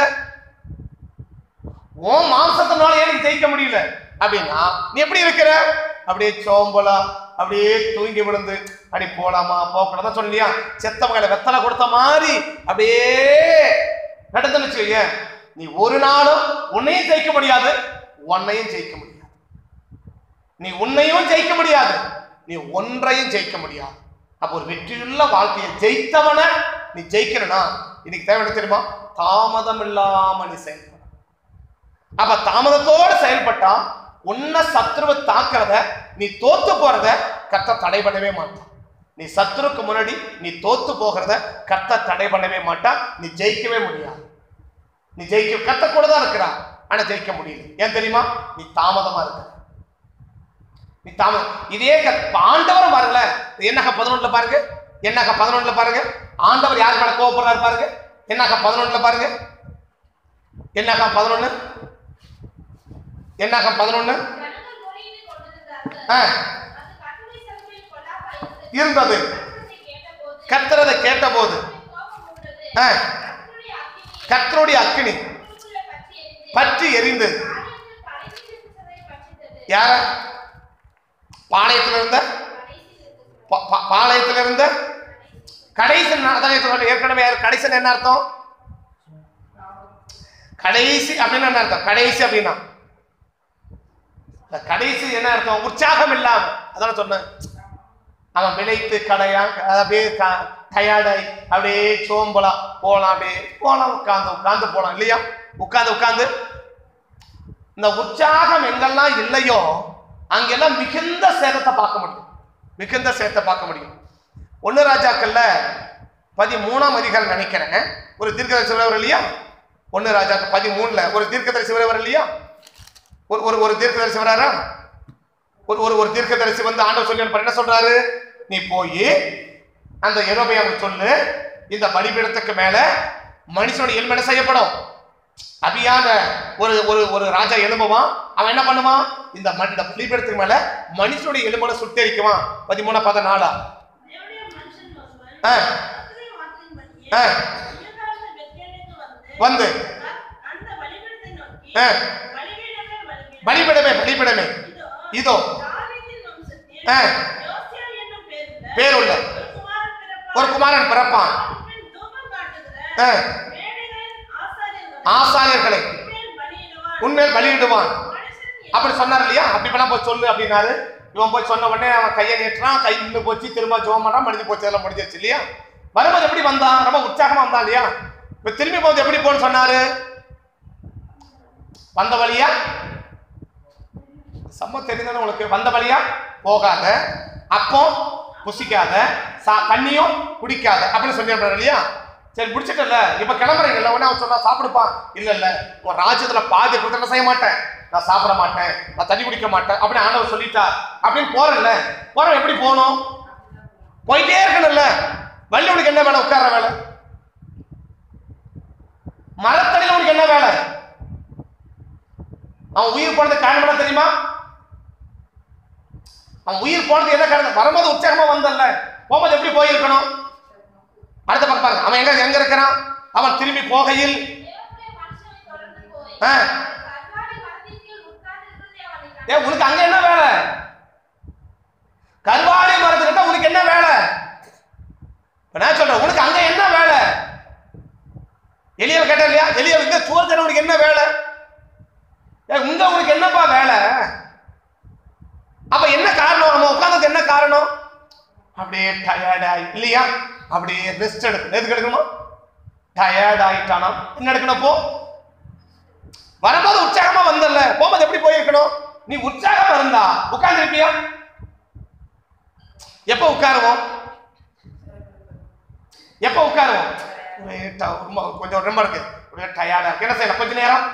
உன் மாம்சத்தினால ஏன் நீ ஜெயிக்க முடியல அப்படின்னா நீ எப்படி இருக்கிற அப்படியே சோம்பலா அப்படியே தூங்கி விழுந்து அப்படி போலாமா போகக்கூடாதா சொல்லியா செத்தவங்களை வெத்தலை கொடுத்த மாதிரி அப்படியே நடந்துன்னு வச்சுக்கோங்க நீ ஒரு நாளும் உன்னையும் ஜெயிக்க முடியாது உன்னையும் ஜெயிக்க முடியாது நீ உன்னையும் ஜெயிக்க முடியாது நீ ஒன்றையும் ஜெயிக்க முடியாது அப்போ ஒரு வெற்றியுள்ள வாழ்க்கையை ஜெயித்தவன நீ ஜெயிக்கணும்னா இன்னைக்கு தேவை என்ன தெரியுமா தாமதம் இல்லாம நீ செயல்பட அப்ப தாமதத்தோடு செயல்பட்டா உன்னை சத்ருவை தாக்குறத நீ தோத்து போறத கத்த தடை பண்ணவே மாட்டான் நீ சத்ருக்கு முன்னாடி நீ தோத்து போகிறத கத்த தடை பண்ணவே மாட்டான் நீ ஜெயிக்கவே முடியாது நீ ஜெயிக்க கத்த கூட தான் இருக்கிறா ஆனா ஜெயிக்க முடியல ஏன் தெரியுமா நீ தாமதமா இருக்க நீ தாமதம் இதே க- ஆண்டவரும் பாருங்களேன் என்னக பதினொன்றுல பாருங்க என்னக பதினொன்றுல பாருங்க ஆண்டவர் யார் மேல கோவப்படுறாரு பாருங்க என்னக பதினொன்றுல பாருங்க என்னக பதினொன்னு என்னக பதினொன்னு ஜனங்கள் முறையிட்டு கொண்டிருந்தார்கள். ஆ. அது கர்த்தருடைய சமூகத்தில் கொல்லாமல் இருந்தது கர்த்தரை கேட்டபோது கர்த்தரதை கேட்டபோது அவருக்கு கோபம் உண்டது. ஆ. கர்த்தருடைய அக்கினி கர்த்தருடைய அக்கினி உள்ளுக்குள்ளே பற்றி எரிந்து, பற்றி எரிந்து ஆலயத்தில் கடைசி இருக்கிறதை பட்சித்தது. யார பாளையத்துல இருந்த கடைசி இருக்கிறது. பா- பா- பாளையத்துல இருந்த கடைசி அதான் சொல்றேன், ஏற்கனவே யாரு கடைசி என்ன அர்த்தம் கடைசி அப்படின்னு என்ன அர்த்தம் கடைசி அப்படின்னா இந்த கடைசி என்ன அர்த்தம் உற்சாகம் இல்லாம அதான் சொன்னேன் அவன் விளைத்து கடையா அது அப்படியே டயர்டாய் அப்படியே சோம்பலா போலாம் அப்படியே போலாம் உட்காந்து உட்காந்து போலாம் இல்லையா உட்காந்து உட்காந்து இந்த உற்சாகம் எங்கெல்லாம் இல்லையோ அங்கெல்லாம் மிகுந்த சேதத்தை பார்க்க முடியும் மிகுந்த சேதத்தை பார்க்க முடியும் ஒன்னு ராஜாக்கள்ல பதிமூணாம் அதிகாரம் நினைக்கிறேன் ஒரு தீர்க்கதரிசி வர இல்லையா ஒன்னு ராஜாக்கள் பதிமூணுல ஒரு தீர்க்கதரிசி வர இல்லையா ஒரு ஒரு ஒரு தீர்க்கதரிசி வராரா ஒரு ஒரு ஒரு தீர்க்கதரிசி வந்து ஆண்டவர் சொல்லி அனுப்புறார். என்ன சொல்றாரு நீ போய் அந்த எரோபையாவுக்கு சொல்லு இந்த பலிபீடத்துக்கு மேல மனுஷனுடைய எலும்பு என்ன செய்யப்படும் அபியான ஒரு ஒரு ஒரு ராஜா எழும்புவான் அவன் என்ன பண்ணுவான் இந்த மண் இந்த பலிபீடத்துக்கு மேல மனுஷனுடைய எலும்புல சுட்டரிக்குவான் பதிமூணா பதினாலா தேவனுடைய மனுஷன் ஒருவன் ஆ. கர்த்தருடைய வார்த்தையின்படியே ஆ. இயற்காலத்து பெத்லேலுக்கு வந்து வந்து அந்த பலிபீடத்தை நோக்கி ஆ. பலிபீடமே பலிபீடம் பலிபீடமே பலிபீடமே இதோ இதோ தாவீதின் வம்சத்தில் ஆ. யோசியா என்னும் பேருள்ள பேருள்ள ஒரு குமாரன் பிறப்பான். ஒரு குமாரன் பிறப்பான் அவன் தூபம் காட்டுகிற ஆ. மேடைகளின் ஆசாரியர்களை ஆசாரியர்களை உன்மேல் பலியிடுவான். உண்மையில் பலியிடுவான் மனுஷன் அப்படி சொன்னார் இல்லையா அப்படி பண்ணா போய் சொல்லு அப்படின்னாரு இவன் போய் சொன்ன உடனே அவன் கையை நீட்டுறான் கை நின்று போச்சு திரும்ப ஜோம் பண்றான் முடிஞ்சு போச்சு எல்லாம் முடிஞ்சிருச்சு இல்லையா வரும்போது எப்படி வந்தான் ரொம்ப உற்சாகமா வந்தான் இல்லையா இப்ப திரும்பி போகுது எப்படி போன்னு சொன்னாரு வந்த வழியா சம்ம தெரிந்தானே உங்களுக்கு வந்த வழியா போகாத அப்போ புசிக்காத சா தண்ணியும் குடிக்காத அப்படின்னு சொல்லிடுறாரு இல்லையா சரி பிடிச்சிட்டல இப்ப கிளம்புறீங்கல்ல உடனே அவன் சொன்னா சாப்பிடுப்பா இல்ல இல்ல உன் ராஜ்யத்துல பாதி கொடுத்து என்ன செய்ய மாட்டேன் நான் சாப்பிட மாட்டேன் நான் தண்ணி குடிக்க மாட்டேன் அப்படின்னு ஆண்டவர் சொல்லிட்டா அப்படின்னு போறேன்ல போறேன் எப்படி போகணும் போயிட்டே இருக்கணும்ல வள்ளி உனக்கு என்ன வேலை உட்கார்ற வேலை மரத்தடியில் உனக்கு என்ன வேலை அவன் உயிர் போனது காரணம் என்ன தெரியுமா அவன் உயிர் போனது என்ன காரணம் வரும்போது உற்சாகமா வந்தல்ல போகும்போது எப்படி போயிருக்கணும் அடுத்த பக்கம் பாருங்க அவன் எங்க எங்க இருக்கிறான் அவன் திரும்பி போகையில் தேவனுடைய மனுஷனை தொடர்ந்து போய் ஆ. கர்வாலி மரத்தின் கீழ் உட்கார்ந்திருக்கிறதை அவனை ஏ உனக்கு அங்க என்ன வேலை கருவாடி மரத்துக்கிட்ட உனக்கு என்ன வேலை இப்ப நான் சொல்றேன் உனக்கு அங்க என்ன வேலை எலியா கேட்டா இல்லையா எலியா இங்க சோறு தர உனக்கு என்ன வேலை ஏய், இங்க உனக்கு என்னப்பா வேலை அப்ப என்ன காரணம் நம்ம உட்கார்ந்ததுக்கு என்ன காரணம் அப்படியே டயர்டாய் இல்லையா அப்படியே ரெஸ்ட் எடுக்கணும் எதுக்கு எடுக்கணுமா டயர்ட் ஆயிட்டானா என்ன எடுக்கணும் அப்போ வரும்போது உற்சாகமா வந்தல்ல போகும்போது எப்படி போயிருக்கணும் நீ உற்சாகமா இருந்தா உட்கார்ந்து இருப்பியா எப்ப உட்காருவோம் எப்ப உட்காருவோம் ஒரே ட- ரொம்ப கொஞ்சம் ரொம்ப இருக்கு ஒரே டயர்டா இருக்கு என்ன செய்யலாம் கொஞ்ச நேரம்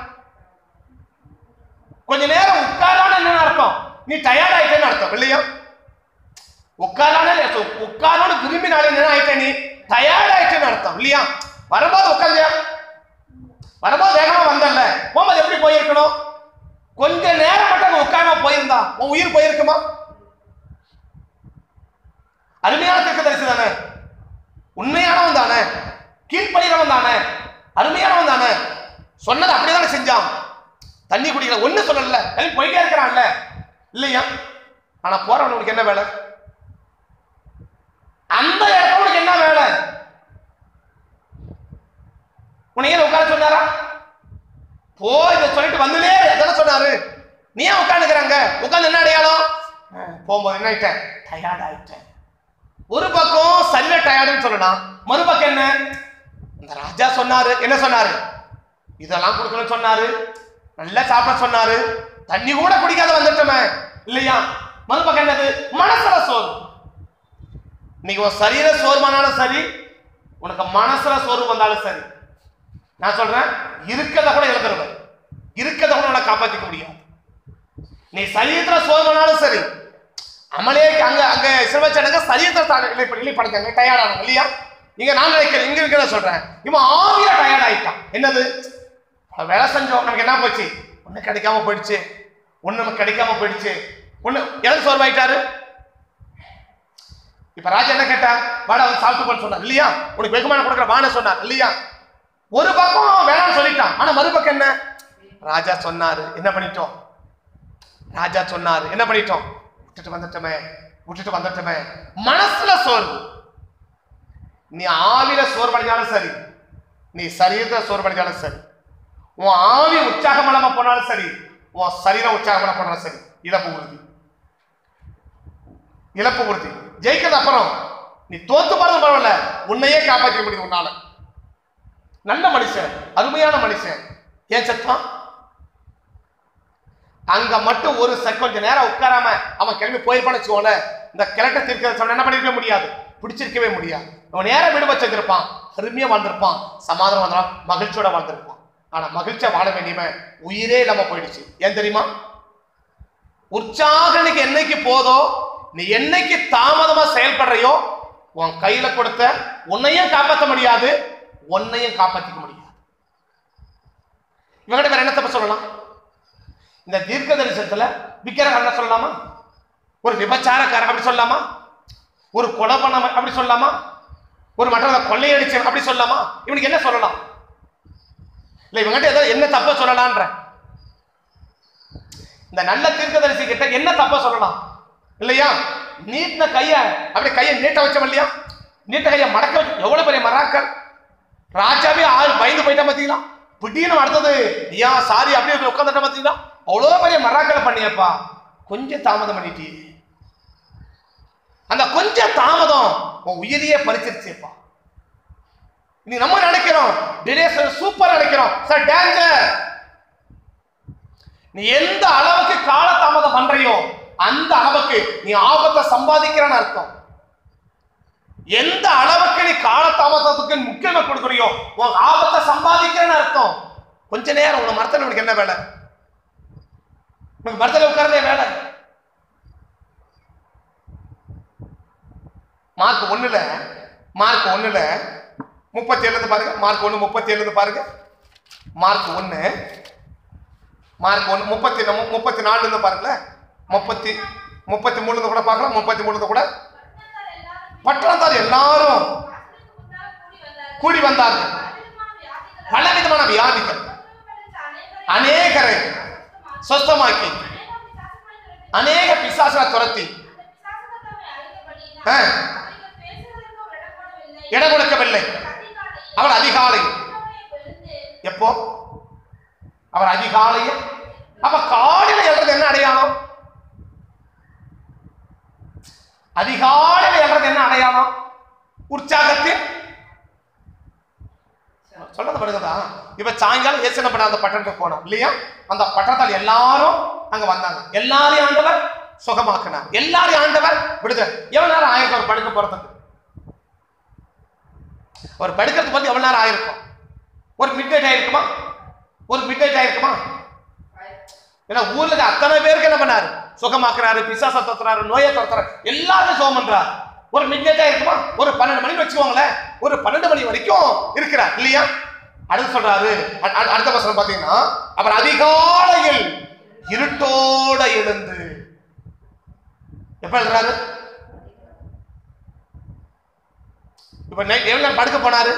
கொஞ்ச நேரம் உட்காரான என்ன அர்த்தம் நீ டயர்ட் ஆயிட்டேன்னு அர்த்தம் இல்லையா உட்காரான உட்காரோன்னு விரும்பினாலே என்ன ஆயிட்ட நீ டயர்ட் ஆயிட்டேன்னு அர்த்தம் இல்லையா வரும்போது உட்காந்தியா வரும்போது வேகமா வந்தல்ல போகும்போது எப்படி போயிருக்கணும் கொஞ்ச நேரம் மட்டும் அங்க உட்காராம போயிருந்தா உன் உயிர் போயிருக்குமா அருமையான தீர்க்கதரிசி தானே உண்மையானவன் தானே கீழ்ப்படிகிறவன் தானே அருமையானவன் தானே சொன்னது அப்படிதானே செஞ்சான் தண்ணி குடிக்கல ஒண்ணு சொல்லல கிளம்பி போயிட்டே இருக்கிறான்ல இல்லையா ஆனா போறவன் உனக்கு என்ன வேலை அந்த இடத்துல உனக்கு என்ன வேலை உன்னை ஏன் உட்கார சொன்னாரா போய் இதை சொல்லிட்டு வந்துலே எதான சொன்னாரு நீ ஏன் உட்காந்துக்கிறாங்க உட்காந்து என்ன அடையாளம் அஹ், போகும்போது என்ன ஆயிட்டேன் டயர்ட் ஆயிட்டேன் ஒரு பக்கம் சரியா டயர்டுன்னு சொல்லலாம் மறுபக்கம் என்ன இந்த ராஜா சொன்னாரு என்ன சொன்னாரு இதெல்லாம் கொடுக்கணும்னு சொன்னாரு நல்லா சாப்பிட சொன்னாரு தண்ணி கூட குடிக்காத வந்துட்டோமே இல்லையா மறுபக்கம் என்னது மனசுல சோறு இன்னைக்கு உன் சரீர சோர்வானாலும் சரி உனக்கு மனசுல சோர்வு வந்தாலும் சரி நான் சொல்றேன் இருக்கத கூட இழந்துருவேன் இருக்கத கூட உன்னை காப்பாத்திக்க முடியாது நீ சரீரத்துல சோர்வானாலும் சரி அமலே அங்க அங்க சிறுவச்சனங்க சரீரத்தை தாங்க இல்லை இப்ப இல்லை படைச்சாங்க டயர்ட் ஆனாங்க இல்லையா இங்க நான் நினைக்கிறேன் இங்க இருக்கிறத சொல்றேன் இவன் ஆவியா டயர்ட் ஆயிட்டான் என்னது அவன் வேலை செஞ்சோம் நமக்கு என்ன போச்சு ஒண்ணு கிடைக்காம போயிடுச்சு ஒண்ணு நமக்கு கிடைக்காம போயிடுச்சு ஒண்ணு எதுக்கு சோர்வாயிட்டாரு இப்ப ராஜா என்ன கேட்டா வாடா வந்து சாப்பிட்டு போன்னு சொன்னார் இல்லையா உனக்கு வெகுமானம் கொடுக்குற வான சொன்னார் இல்லையா ஒரு பக்கம் வேணாம்னு சொல்லிட்டான் ஆனா மறுபக்கம் என்ன ராஜா சொன்னாரு என்ன பண்ணிட்டோம் ராஜா சொன்னாரு என்ன பண்ணிட்டோம் விட்டுட்டு வந்துட்டோமே விட்டுட்டு வந்துட்டோமே மனசுல சோர்வு நீ ஆவில சோர்வடைஞ்சாலும் சரி நீ சரீரத்துல சோர்வடைஞ்சாலும் சரி உன் ஆவி உற்சாகம் இல்லாம போனாலும் சரி உன் சரீரம் உற்சாகம் இல்லாம போனாலும் சரி இழப்பு உறுதி இழப்பு உறுதி ஜெயிக்கிறது அப்புறம் நீ தோத்து போறது பரவாயில்ல உன்னையே காப்பாற்ற முடியும் உன்னால நல்ல மனுஷன் அருமையான மனுஷன் ஏன் செத்தான் அங்க மட்டும் ஒரு செகண்ட் கொஞ்ச நேரம் உட்காராம அவன் கிளம்பி போயிருப்பான்னு வச்சுக்கோங்களேன் இந்த கிழட்ட தீர்க்க சொன்ன என்ன பண்ணிருக்கவே முடியாது பிடிச்சிருக்கவே முடியாது அவன் நேரம் வீடு வச்சு வச்சிருப்பான் அருமையா வாழ்ந்திருப்பான் சமாதானம் வாழ்ந்தான் மகிழ்ச்சியோட வாழ்ந்திருப்பான் ஆனா மகிழ்ச்சியா வாழ வேண்டியவன் உயிரே இல்லாம போயிடுச்சு ஏன் தெரியுமா உற்சாகம் இன்னைக்கு என்னைக்கு போதோ நீ என்னைக்கு தாமதமா செயல்படுறையோ உன் கையில கொடுத்த உன்னையும் காப்பாற்ற முடியாது உன்னையும் காப்பாத்திக்க முடியாது இவங்கிட்ட வேற என்ன தப்பு சொல்லலாம் இந்த தீர்க்க தரிசனத்துல விக்கிரகாரன் சொல்லலாமா ஒரு விபச்சாரக்காரன் அப்படி சொல்லலாமா ஒரு கொலை பண்ண அப்படி சொல்லலாமா ஒரு மற்றவங்க கொள்ளையடிச்சவன் அப்படி சொல்லலாமா இவனுக்கு என்ன சொல்லலாம் இல்ல இவங்கிட்ட ஏதோ என்ன தப்ப சொல்லலான்ற இந்த நல்ல தீர்க்கதரிசி கிட்ட என்ன தப்ப சொல்லலாம் இல்லையா நீட்டின கைய அப்படியே கையை நீட்ட வச்சோம் இல்லையா நீட்ட கையை மடக்க வச்சு எவ்வளவு பெரிய மராக்கள் ராஜாவே ஆள் பயந்து போயிட்டா பாத்தீங்களா திடீர்னு அடுத்தது ஐயா சாரி அப்படியே உட்காந்துட்ட பாத்தீங்களா அவ்வளோ பெரிய மராக்களை பண்ணியப்பா கொஞ்சம் தாமதம் பண்ணிட்டீ அந்த கொஞ்சம் தாமதம் உன் உயிரையே பறிச்சிருச்சேப்பா நீ நம்ம நினைக்கிறோம் டிரேசன் சூப்பர் நினைக்கிறோம் சார் டேஞ்சர் நீ எந்த அளவுக்கு காலதாமதம் பண்றியோ அந்த அளவுக்கு நீ ஆபத்தை சம்பாதிக்கிறன்னு அர்த்தம் எந்த அளவுக்கு நீ காலதாமதத்துக்கு முக்கியமா கொடுக்குறியோ உன் ஆபத்தை சம்பாதிக்கிறன்னு அர்த்தம் கொஞ்ச நேரம் உன மரத்தில் உனக்கு என்ன வேலை உனக்கு மரத்தில் உட்கார்றதே வேலை மார்க் ஒண்ணுல மார்க் ஒண்ணுல முப்பத்தி ஏழுல பாருங்க மார்க் ஒண்ணு முப்பத்தி ஏழுல பாருங்க மார்க் ஒண்ணு மார்க் ஒன்று முப்பத்தி நம்ம முப்பத்தி நாலுல இருந்து பாருங்களேன் முப்பத்தி முப்பத்தி மூணுல இருந்து கூட பார்க்கலாம் முப்பத்தி மூணுல கூட பட்டணத்தார் எல்லாரும் பட்டணத்தார் எல்லாரும் வாசலுக்கு முன்னால் கூடி கூடி வந்தார்கள். வந்தார்கள் பலவிதமான வியாதிகளால் பல விதமான வியாதிகள் தொந்தரவுபடுத்த அநேகரை அநேகரை சுத்தமாக்கி, சொஸ்தமாக்கி அநேக பிசாசுகளை அநேக பிசாசுகளை துரத்தி துரத்தி, அந்த பிசாசுகள் தம்மை ஆ, அவர்கள் பேசுவதற்கு அவர் இடம் கொடவில்லை. இடம் கொடுக்கவில்லை அதிகாலையில் அவர் அதிகாலை சூரியனை எழுந்து எப்போ அவர் அதிகாலையில் அப்ப காலையில எழுறது என்ன அடையாளம் அதிகாலையில எழுறது என்ன அடையாளம் உற்சாகத்தின் சொல்றது படுகிறதா இப்ப சாயங்காலம் ஏசன பண்ண அந்த பட்டணத்துக்கு போனோம் இல்லையா அந்த பட்டணத்தால் எல்லாரும் அங்க வந்தாங்க எல்லாரையும் ஆண்டவர் சுகமாக்கினார் எல்லாரையும் ஆண்டவர் விடுதலை எவ்வளவு நேரம் ஆயிருக்கும் அவர் படுக்க போறதுக்கு அவர் படுக்கிறதுக்கு வந்து எவ்வளவு நேரம் ஆயிருக்கும் ஒரு மிட் நைட் ஆயிருக்குமா ஒரு மிட் நைட் ஆயிருக்குமா ஏன்னா ஊர்ல இருக்க அத்தனை பேருக்கு என்ன பண்ணாரு சுகமாக்குறாரு பிசாச துரத்துறாரு நோயை துரத்துறாரு எல்லாரும் சுகம் பண்றாரு ஒரு மிட் நைட் ஆயிருக்குமா ஒரு பன்னெண்டு மணி வச்சுக்கோங்களேன் ஒரு பன்னெண்டு மணி வரைக்கும் இருக்கிறார் இல்லையா அடுத்து சொல்றாரு அ- அ- அடுத்த வசனம் பாத்தீங்கன்னா அவர் அதிகாலையில் இருட்டோட எழுந்து எப்ப எழுதுறாரு இப்ப நைட் எவ்வளவு நேரம் படுக்க போனாரு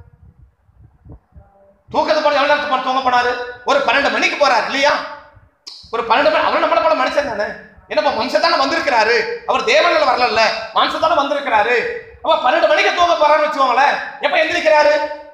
தூக்கத்து போன எவ்வளவு நேரத்துக்கு போன தூங்க போனாரு ஒரு பன்னெண்டு மணிக்கு போறாரு இல்லையா ஒரு பன்னெண்டு மணி அவர் நம்மள போல மனுஷன் தானே என்னப்பா மனுஷன் தானே வந்திருக்கிறாரு அவர் தேவனில் வரல மனுஷன் தானே வந்திருக்கிறாரு அப்ப பன்னெண்டு மணிக்கு தூங்க போறாருன்னு வச்சுக்கோங்களேன் எப்ப எந்திரிக்கிறாரு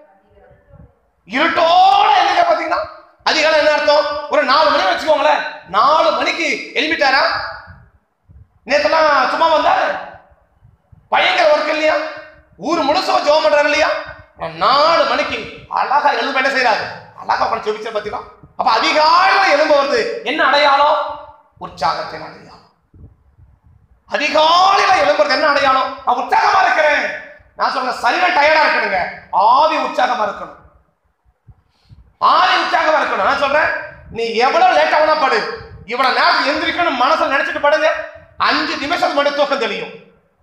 இருட்டோட எந்திரிக்க பாத்தீங்கன்னா அதிகாலை என்ன அர்த்தம் ஒரு நாலு மணி வச்சுக்கோங்களேன் நாலு மணிக்கு எழுப்பிட்டாரா நேத்தெல்லாம் சும்மா வந்தாரு பயங்கர ஒர்க் இல்லையா ஊர் முழுசும் ஜெபம் பண்றாரு இல்லையா ஆனா நாலு மணிக்கு அழகா எழும்ப என்ன செய்யறாரு அழகா உட்காந்து செபிச்ச பாத்தீங்களா அப்ப அதிகாலையில எழும்ப வருது என்ன அடையாளம் உற்சாகத்தின் அடையாளம் அதிகாலையில எழும்புறது என்ன அடையாளம் நான் உற்சாகமா இருக்கிறேன் நான் சொல்றேன் சரீரம் டயர்டா இருக்கணுங்க ஆவி உற்சாகமா இருக்கணும் ஆவி உற்சாகமா இருக்கணும் நான் சொல்றேன் நீ எவ்வளவு லேட்டா வேணா படு இவ்வளவு நேரம் எந்திரிக்கணும் மனசுல நினைச்சிட்டு படுங்க அஞ்சு நிமிஷம் மட்டும் தூக்கம் தெளியும்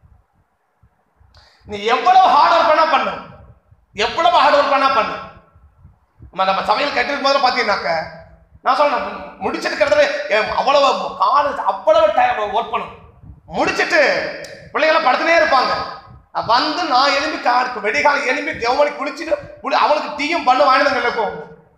நீ எவ்வளவு ஹார்ட் ஒர்க் பண்ணா பண்ணு எவ்வளவு ஹார்ட் ஒர்க் பண்ணா பண்ணு நம்ம நம்ம சமையல் கட்டிருக்கும் போது பாத்தீங்கன்னாக்க நான் சொல்றேன் முடிச்சிருக்கிறதுல எம் அவ்வளவு காலு அவ்வளவு டைம் ஒர்க் பண்ணும் முடிச்சிட்டு பிள்ளைங்களாம் படுத்துனே இருப்பாங்க நான் வந்து நான் எழும்பி காருக்கு வெடிகாலம் எழும்பி கவனி குளிச்சுட்டு குளி- அவளுக்கு டீயும் பண்ணு வாங்கிட்டு எழுப்புவோம்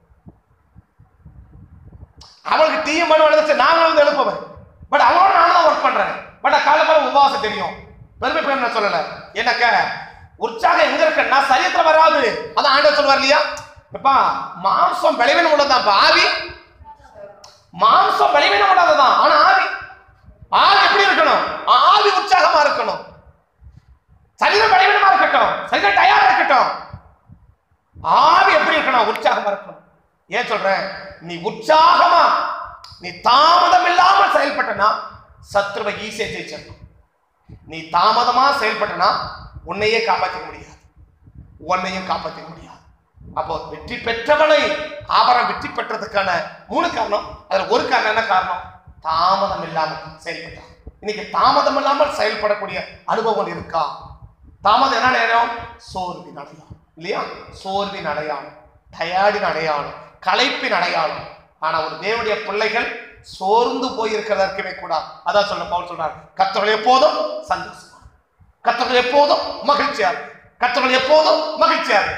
அவளுக்கு டீயும் பண்ணு வாங்கிட்டு நாங்களும் வந்து எழுப்புவேன் பட் அவளோட நானும் தான் ஒர்க் பண்றேன் பட் காலப்பட உபவாசம் தெரியும் பெருமை பெருமை நான் சொல்லல எனக்கு உற்சாகம் எங்க இருக்குன்னா சரீரத்துல வராது அதான் ஆண்டவர் சொல்லுவார் இல்லையா எப்பா மாம்சம் பலவீனம் உள்ளதான்ப்பா ஆவி மாம்சம் பலவீனம் உள்ளதுதான் ஆனா ஆவி ஆவி எப்படி இருக்கணும் ஆவி உற்சாகமா இருக்கணும் சரீரம் பலவீனமா இருக்கட்டும் சரீரம் டயர்டா இருக்கட்டும் ஆவி எப்படி இருக்கணும் உற்சாகமா இருக்கணும் ஏன் சொல்றேன் நீ உற்சாகமா நீ தாமதம் இல்லாமல் செயல்பட்டனா சத்ருவை ஈஸியா ஜெயிச்சிடணும் நீ தாமதமா செயல்பட்டனா உன்னையே காப்பாற்றிக்க முடியாது உன்னையும் காப்பாற்றிக்க முடியாது அப்போ வெற்றி பெற்றவனை ஆபரம் வெற்றி பெற்றதுக்கான மூணு காரணம் அதுல ஒரு காரணம் என்ன காரணம் தாமதம் இல்லாமல் செயல்பட்டான் இன்னைக்கு தாமதம் இல்லாமல் செயல்படக்கூடிய அனுபவம் இருக்கா தாமதம் என்ன நேரம் சோர்வின் அடையாளம் இல்லையா சோர்வின் அடையாளம் டயர்டின் அடையாளம் களைப்பின் அடையாளம் ஆனா ஒரு தேவனுடைய பிள்ளைகள் சோர்ந்து போயிருக்கிறதற்குமே கூட அதான் சொல்ல பவுல் சொல்றார் கத்தர்கள் எப்போதும் சந்தோஷமா கத்தர்கள் எப்போதும் மகிழ்ச்சியா இருக்கு. கர்த்தர்கள் எப்போதும் மகிழ்ச்சியா இருக்கு.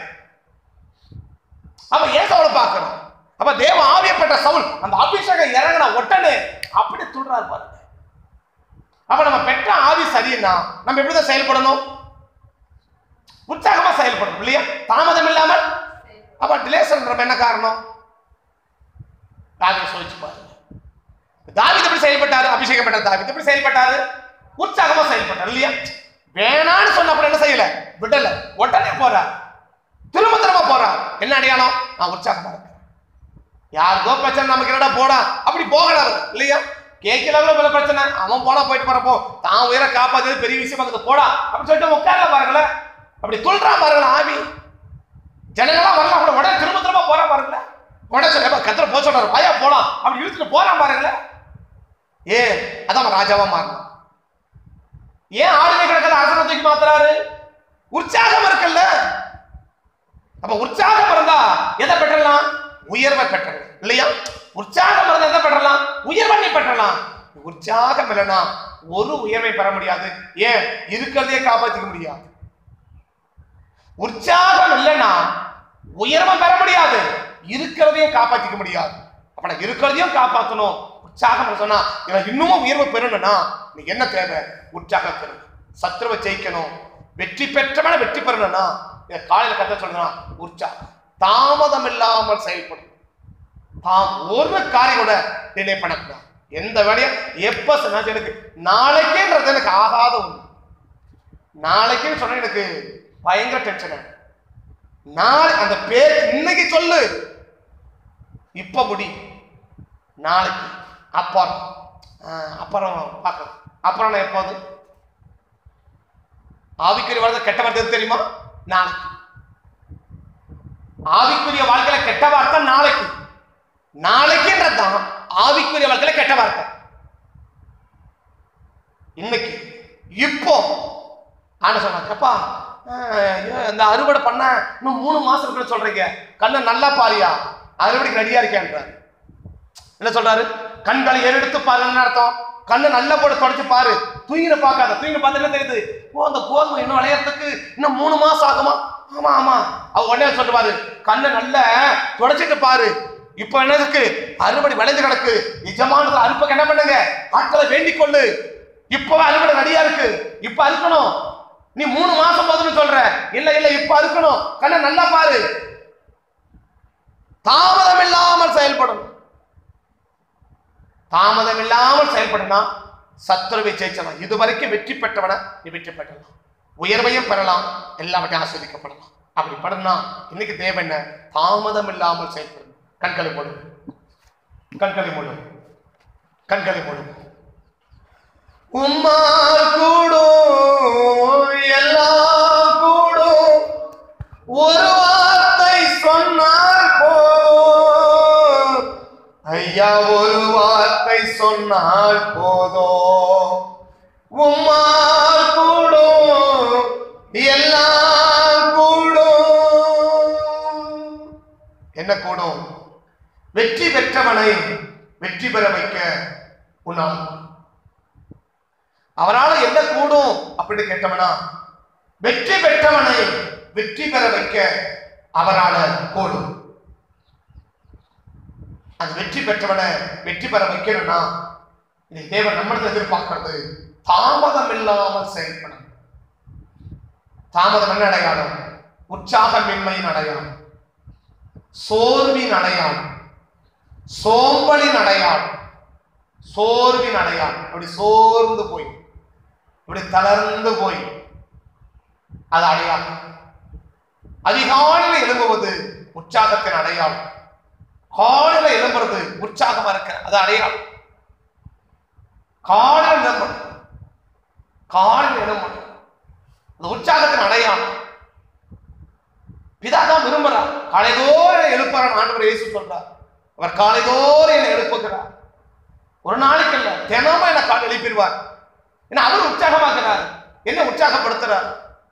அப்ப ஏன் சவுளை பார்க்கணும் அப்ப தேவ ஆவியப்பட்ட சவுல் அந்த அபிஷேகம் இறங்கின உடனே அப்படி துள்றாரு பாருங்க அப்ப நம்ம பெற்ற ஆவி சரின்னா நம்ம எப்படிதான் செயல்படணும் உற்சாகமா செயல்படணும் இல்லையா தாமதம் இல்லாமல் அப்ப டிலேசன் நம்ம என்ன காரணம் தாவிதை சோதிச்சு பாருங்க தாவித் எப்படி செயல்பட்டாரு அபிஷேகப்பட்ட தாவித் எப்படி செயல்பட்டாரு உற்சாகமா செயல்பட்டார் இல்லையா வேணான்னு சொன்ன அப்புறம் என்ன செய்யல விடல உடனே போறார் திரும்ப திரும்ப போறார் என்ன அடையாளம் நான் உற்சாகமா இருக்கேன் யாருக்கோ பிரச்சனை நமக்கு என்னடா போடா அப்படி போகல அவர் இல்லையா கேட்கல பல பிரச்சனை அவன் போனா போயிட்டு போறப்போ தான் உயிரை காப்பாத்தது பெரிய விஷயம் இருக்குது போடா அப்படின்னு சொல்லிட்டு உட்கார்ல பாருங்களேன் அப்படி துள்றான் பாருங்களேன் ஆவி ஜனங்களாம் வரலாம் கூட உடனே திரும்ப திரும்ப போறான் பாருங்களேன் உடனே சொல்ல கத்திர போக சொல்றாரு வாயா போலாம் அப்படி இழுத்துட்டு போறான் பாருங்களேன் ஏன் அதான் அவன் ராஜாவா மாறினான் ஏன் ஆளுமை கிடக்கிற அரசனை தூக்கி மாத்துறாரு உற்சாகம் இருக்குல்ல அப்ப உற்சாகம் இருந்தா எதை பெற்றலாம் உயர்வை பெற்றலாம் இல்லையா உற்சாகம் இருந்தா எதை பெற்றலாம் உயர்வை நீ பெற்றலாம் உற்சாகம் இல்லைன்னா ஒரு உயர்வை பெற முடியாது ஏன் இருக்கிறதே காப்பாத்திக்க முடியாது உற்சாகம் இல்லைன்னா உயர்வை பெற முடியாது இருக்கிறதையும் காப்பாத்திக்க முடியாது அப்ப நான் இருக்கிறதையும் காப்பாத்தணும் உற்சாகம் சொன்னா எனக்கு இன்னமும் உயர்வு பெறணும்னா நீ என்ன தேவை உற்சாகம் பெறணும் சத்ருவை ஜெயிக்கணும் வெற்றி பெற்றவன வெற்றி பெறணும்னா இதை காலையில கத்த சொல்றா உற்சாகம் தாமதம் இல்லாமல் செயல்படும் தாம் ஒரு காரியம் கூட டிலே பண்ணக்கூடாது எந்த வேலையும் எப்ப சொன்னா எனக்கு நாளைக்கேன்றது எனக்கு ஆகாத ஒண்ணு நாளைக்குன்னு சொன்னா எனக்கு பயங்கர டென்ஷன் ஆகும் நாளை அந்த பேர் இன்னைக்கு சொல்லு இப்ப முடி நாளைக்கு அப்புறம் ஆஹ், அப்புறம் பார்க்கலாம் அப்புறம் நான் எப்போது ஆவிக்குரிய வாழ்க்கை கெட்ட வார்த்தை எது தெரியுமா நாளைக்கு ஆவிக்குரிய வாழ்க்கையில கெட்ட வார்த்தை நாளைக்கு நாளைக்குன்றதுதான் ஆவிக்குரிய வாழ்க்கையில கெட்ட வார்த்தை இன்னைக்கு இப்போ ஆன சொன்னாக்கப்பா இந்த அறுவடை பண்ண இன்னும் மூணு மாசம் இருக்குன்னு சொல்றீங்க கண்ணை நல்லா பாரியா அறுவடைக்கு ரெடியா இருக்கேன்றார் என்ன சொல்றாரு கண்களை ஏறெடுத்து பாருன்னு அர்த்தம் கண்ணை நல்லா போட்டு தொடச்சு பாரு தூங்கின பார்க்காத தூங்கின பார்த்து என்ன தெரியுது ஓ அந்த கோதுமை இன்னும் விளையறதுக்கு இன்னும் மூணு மாசம் ஆகுமா ஆமா ஆமா அவ உடனே சொல்லுவாரு கண்ணை நல்லா தொடச்சிட்டு பாரு இப்போ என்னதுக்கு அறுவடை விளைஞ்சு கிடக்கு நிஜமானது அறுப்புக்கு என்ன பண்ணுங்க ஆட்களை வேண்டிக் கொள்ளு இப்பவே அறுவடை ரெடியா இருக்கு இப்ப அறுக்கணும் நீ மூணு மாசம் போதுன்னு சொல்ற இல்ல இல்ல இப்ப அறுக்கணும் கண்ணை நல்லா பாரு தாமதம் இல்லாமல் செயல்படும் தாமதம் இல்லாமல் செயல்படுனா சத்துருவை ஜெயிச்சவன் இதுவரைக்கும் வெற்றி பெற்றவன நீ வெற்றி பெற்றலாம் உயர்வையும் பெறலாம் எல்லாவற்றையும் ஆஸ்வதிக்கப்படலாம் அப்படி படனா இன்னைக்கு தேவை என்ன தாமதம் இல்லாமல் செயல்படும் கண்களை மூடும் கண்களை மூடும் கண்களை மூடும் உம்மால் கூடும் எல்லாம் கூடும் ஒரு வார்த்தை சொன்னால் போதும் ஐயா ஒரு வார்த்தை சொன்னால் போதும் உம்மால் கூடும் எல்லாம் கூடும் என்ன கூடும் வெற்றி பெற்றவனை வெற்றி பெற வைக்க உன்னால் அவரால் என்ன கூடும் அப்படின்னு கேட்டவனா வெற்றி பெற்றவனை வெற்றி பெற வைக்க அவரால கூடும் அந்த வெற்றி பெற்றவனை வெற்றி பெற வைக்கணும்னா இன்னைக்கு தேவன் நம்மளது எதிர்பார்க்கிறது தாமதம் இல்லாமல் செயல்படும் தாமதம் என்ன அடையாளம் உற்சாகமின்மையின் அடையாளம் சோர்வின் அடையாளம் சோம்பலின் அடையாளம் சோர்வின் அடையாளம் அப்படி சோர்ந்து போய் இப்படி தளர்ந்து போய் அது அடையாளம் அதிகாலையில் எழும்புவது உற்சாகத்தின் அடையாளம் காலையில எழும்புறது உற்சாகமா இருக்க அது அடையாளம் காலையில் எழும்பணும் காலையில் எழும்பணும் அந்த உற்சாகத்தின் அடையாளம் பிதாதான் விரும்புறார் காலைதோறும் எழுப்புறான் ஆண்டவர் இயேசு சொல்றார் அவர் காலைதோறும் என்னை எழுப்புகிறார் ஒரு நாளைக்கு இல்ல தினமும் என்ன கால் எழுப்பிடுவார் ஏன்னா அவர் உற்சாகமாக்குறார் என்ன உற்சாகப்படுத்துறார்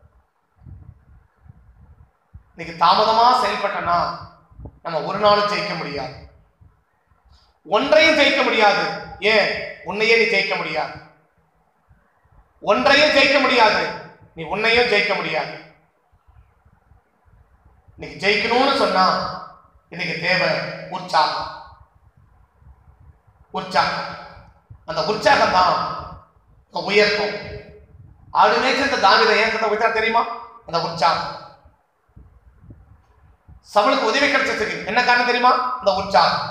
இன்னைக்கு தாமதமா செயல்பட்டனா நம்ம ஒரு நாளும் ஜெயிக்க முடியாது ஒன்றையும் ஜெயிக்க முடியாது ஏன் உன்னையே நீ ஜெயிக்க முடியாது ஒன்றையும் ஜெயிக்க முடியாது நீ உன்னையும் ஜெயிக்க முடியாது இன்னைக்கு ஜெயிக்கணும்னு சொன்னா இன்னைக்கு தேவை உற்சாகம் உற்சாகம் அந்த உற்சாகம் தான் உயர்த்தும் ஆடு மேய்ச்சல் தாவித ஏன் உயர்த்தா தெரியுமா அந்த உற்சாகம் சவளுக்கு உதவி கிடைச்சதுக்கு என்ன காரணம் தெரியுமா அந்த உற்சாகம்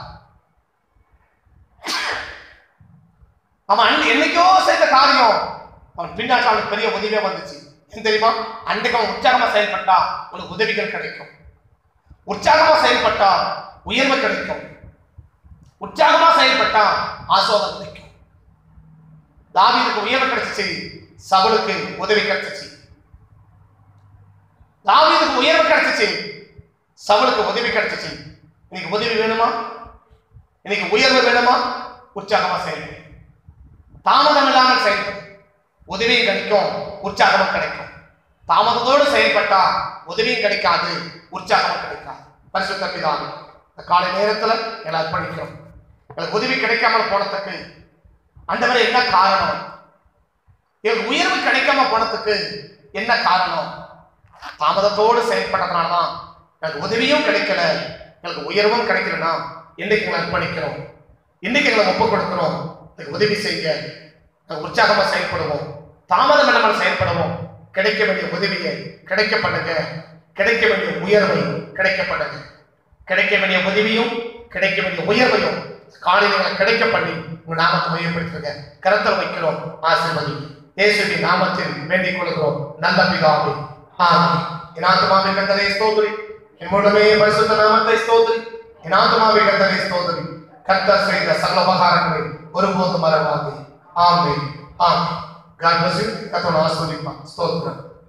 அவன் அன் என்னைக்கோ செய்த காரியம் அவன் பின்னாடி அவனுக்கு பெரிய உதவியா வந்துச்சு ஏன் தெரியுமா அன்றைக்கு அவன் உற்சாகமா செயல்பட்டா உனக்கு உதவிகள் கிடைக்கும் உற்சாகமா செயல்பட்டா உயர்வு கிடைக்கும் உற்சாகமா செயல்பட்டா ஆசோதம் கிடைக்கும் தாவீதுக்கு உயர்வு கிடைச்சிச்சு சவுலுக்கு உதவி கிடைச்சிச்சு தாவீதுக்கு உயர்வு கிடைச்சிச்சு சவுலுக்கு உதவி கிடைச்சிச்சு இன்னைக்கு உதவி வேணுமா இன்னைக்கு உயர்வு வேணுமா உற்சாகமா செயல்படு தாமதம் இல்லாமல் செயல்படு உதவியும் கிடைக்கும் உற்சாகமும் கிடைக்கும் தாமதத்தோடு செயல்பட்டா உதவியும் கிடைக்காது உற்சாகமும் கிடைக்காது பரிசுத்த பிதாவே இந்த காலை நேரத்துல எங்களை அர்ப்பணிக்கிறோம் எங்களுக்கு உதவி கிடைக்காமல் போனதுக்கு ஆண்டவரே என்ன காரணம் எங்களுக்கு உயர்வு கிடைக்காம போனதுக்கு என்ன காரணம் தாமதத்தோடு செயல்பட்டதுனால தான் எனக்கு உதவியும் கிடைக்கல எனக்கு உயர்வும் கிடைக்கலன்னா இன்னைக்கு எங்களை அர்ப்பணிக்கிறோம் இன்னைக்கு எங்களை ஒப்பு கொடுக்கிறோம் எனக்கு உதவி செய்ய நாங்கள் உற்சாகமா செயல்படுவோம் தாமதம் இல்லாமல் செயல்படவும் கிடைக்க வேண்டிய உதவியை கிடைக்க பண்ணுங்க கிடைக்க வேண்டிய உயர்வை கிடைக்க பண்ணுங்க கிடைக்க வேண்டிய உதவியும் கிடைக்க வேண்டிய உயர்வையும் காலையில கிடைக்க பண்ணி உங்க நாமத்தை மையப்படுத்துங்க கரத்தில் வைக்கிறோம் ஆசீர்வதி இயேசுவின் நாமத்தில் வேண்டிக் கொள்கிறோம் நல்ல பிதாவே ஆமென் என் ஆத்துமாவை கத்தரை ஸ்தோத்திரி என் முழுமே பரிசுத்த நாமத்தை ஸ்தோத்திரி என் ஆத்துமாவை கத்தரை ஸ்தோத்திரி கர்த்தர் செய்த சகல உபகாரங்களை ஒருபோதும் மறவாதே ஆமென் ஆமென் God bless you. கத்தோட ஆஸ்வதிப்பான் ஸ்தோத்திரம்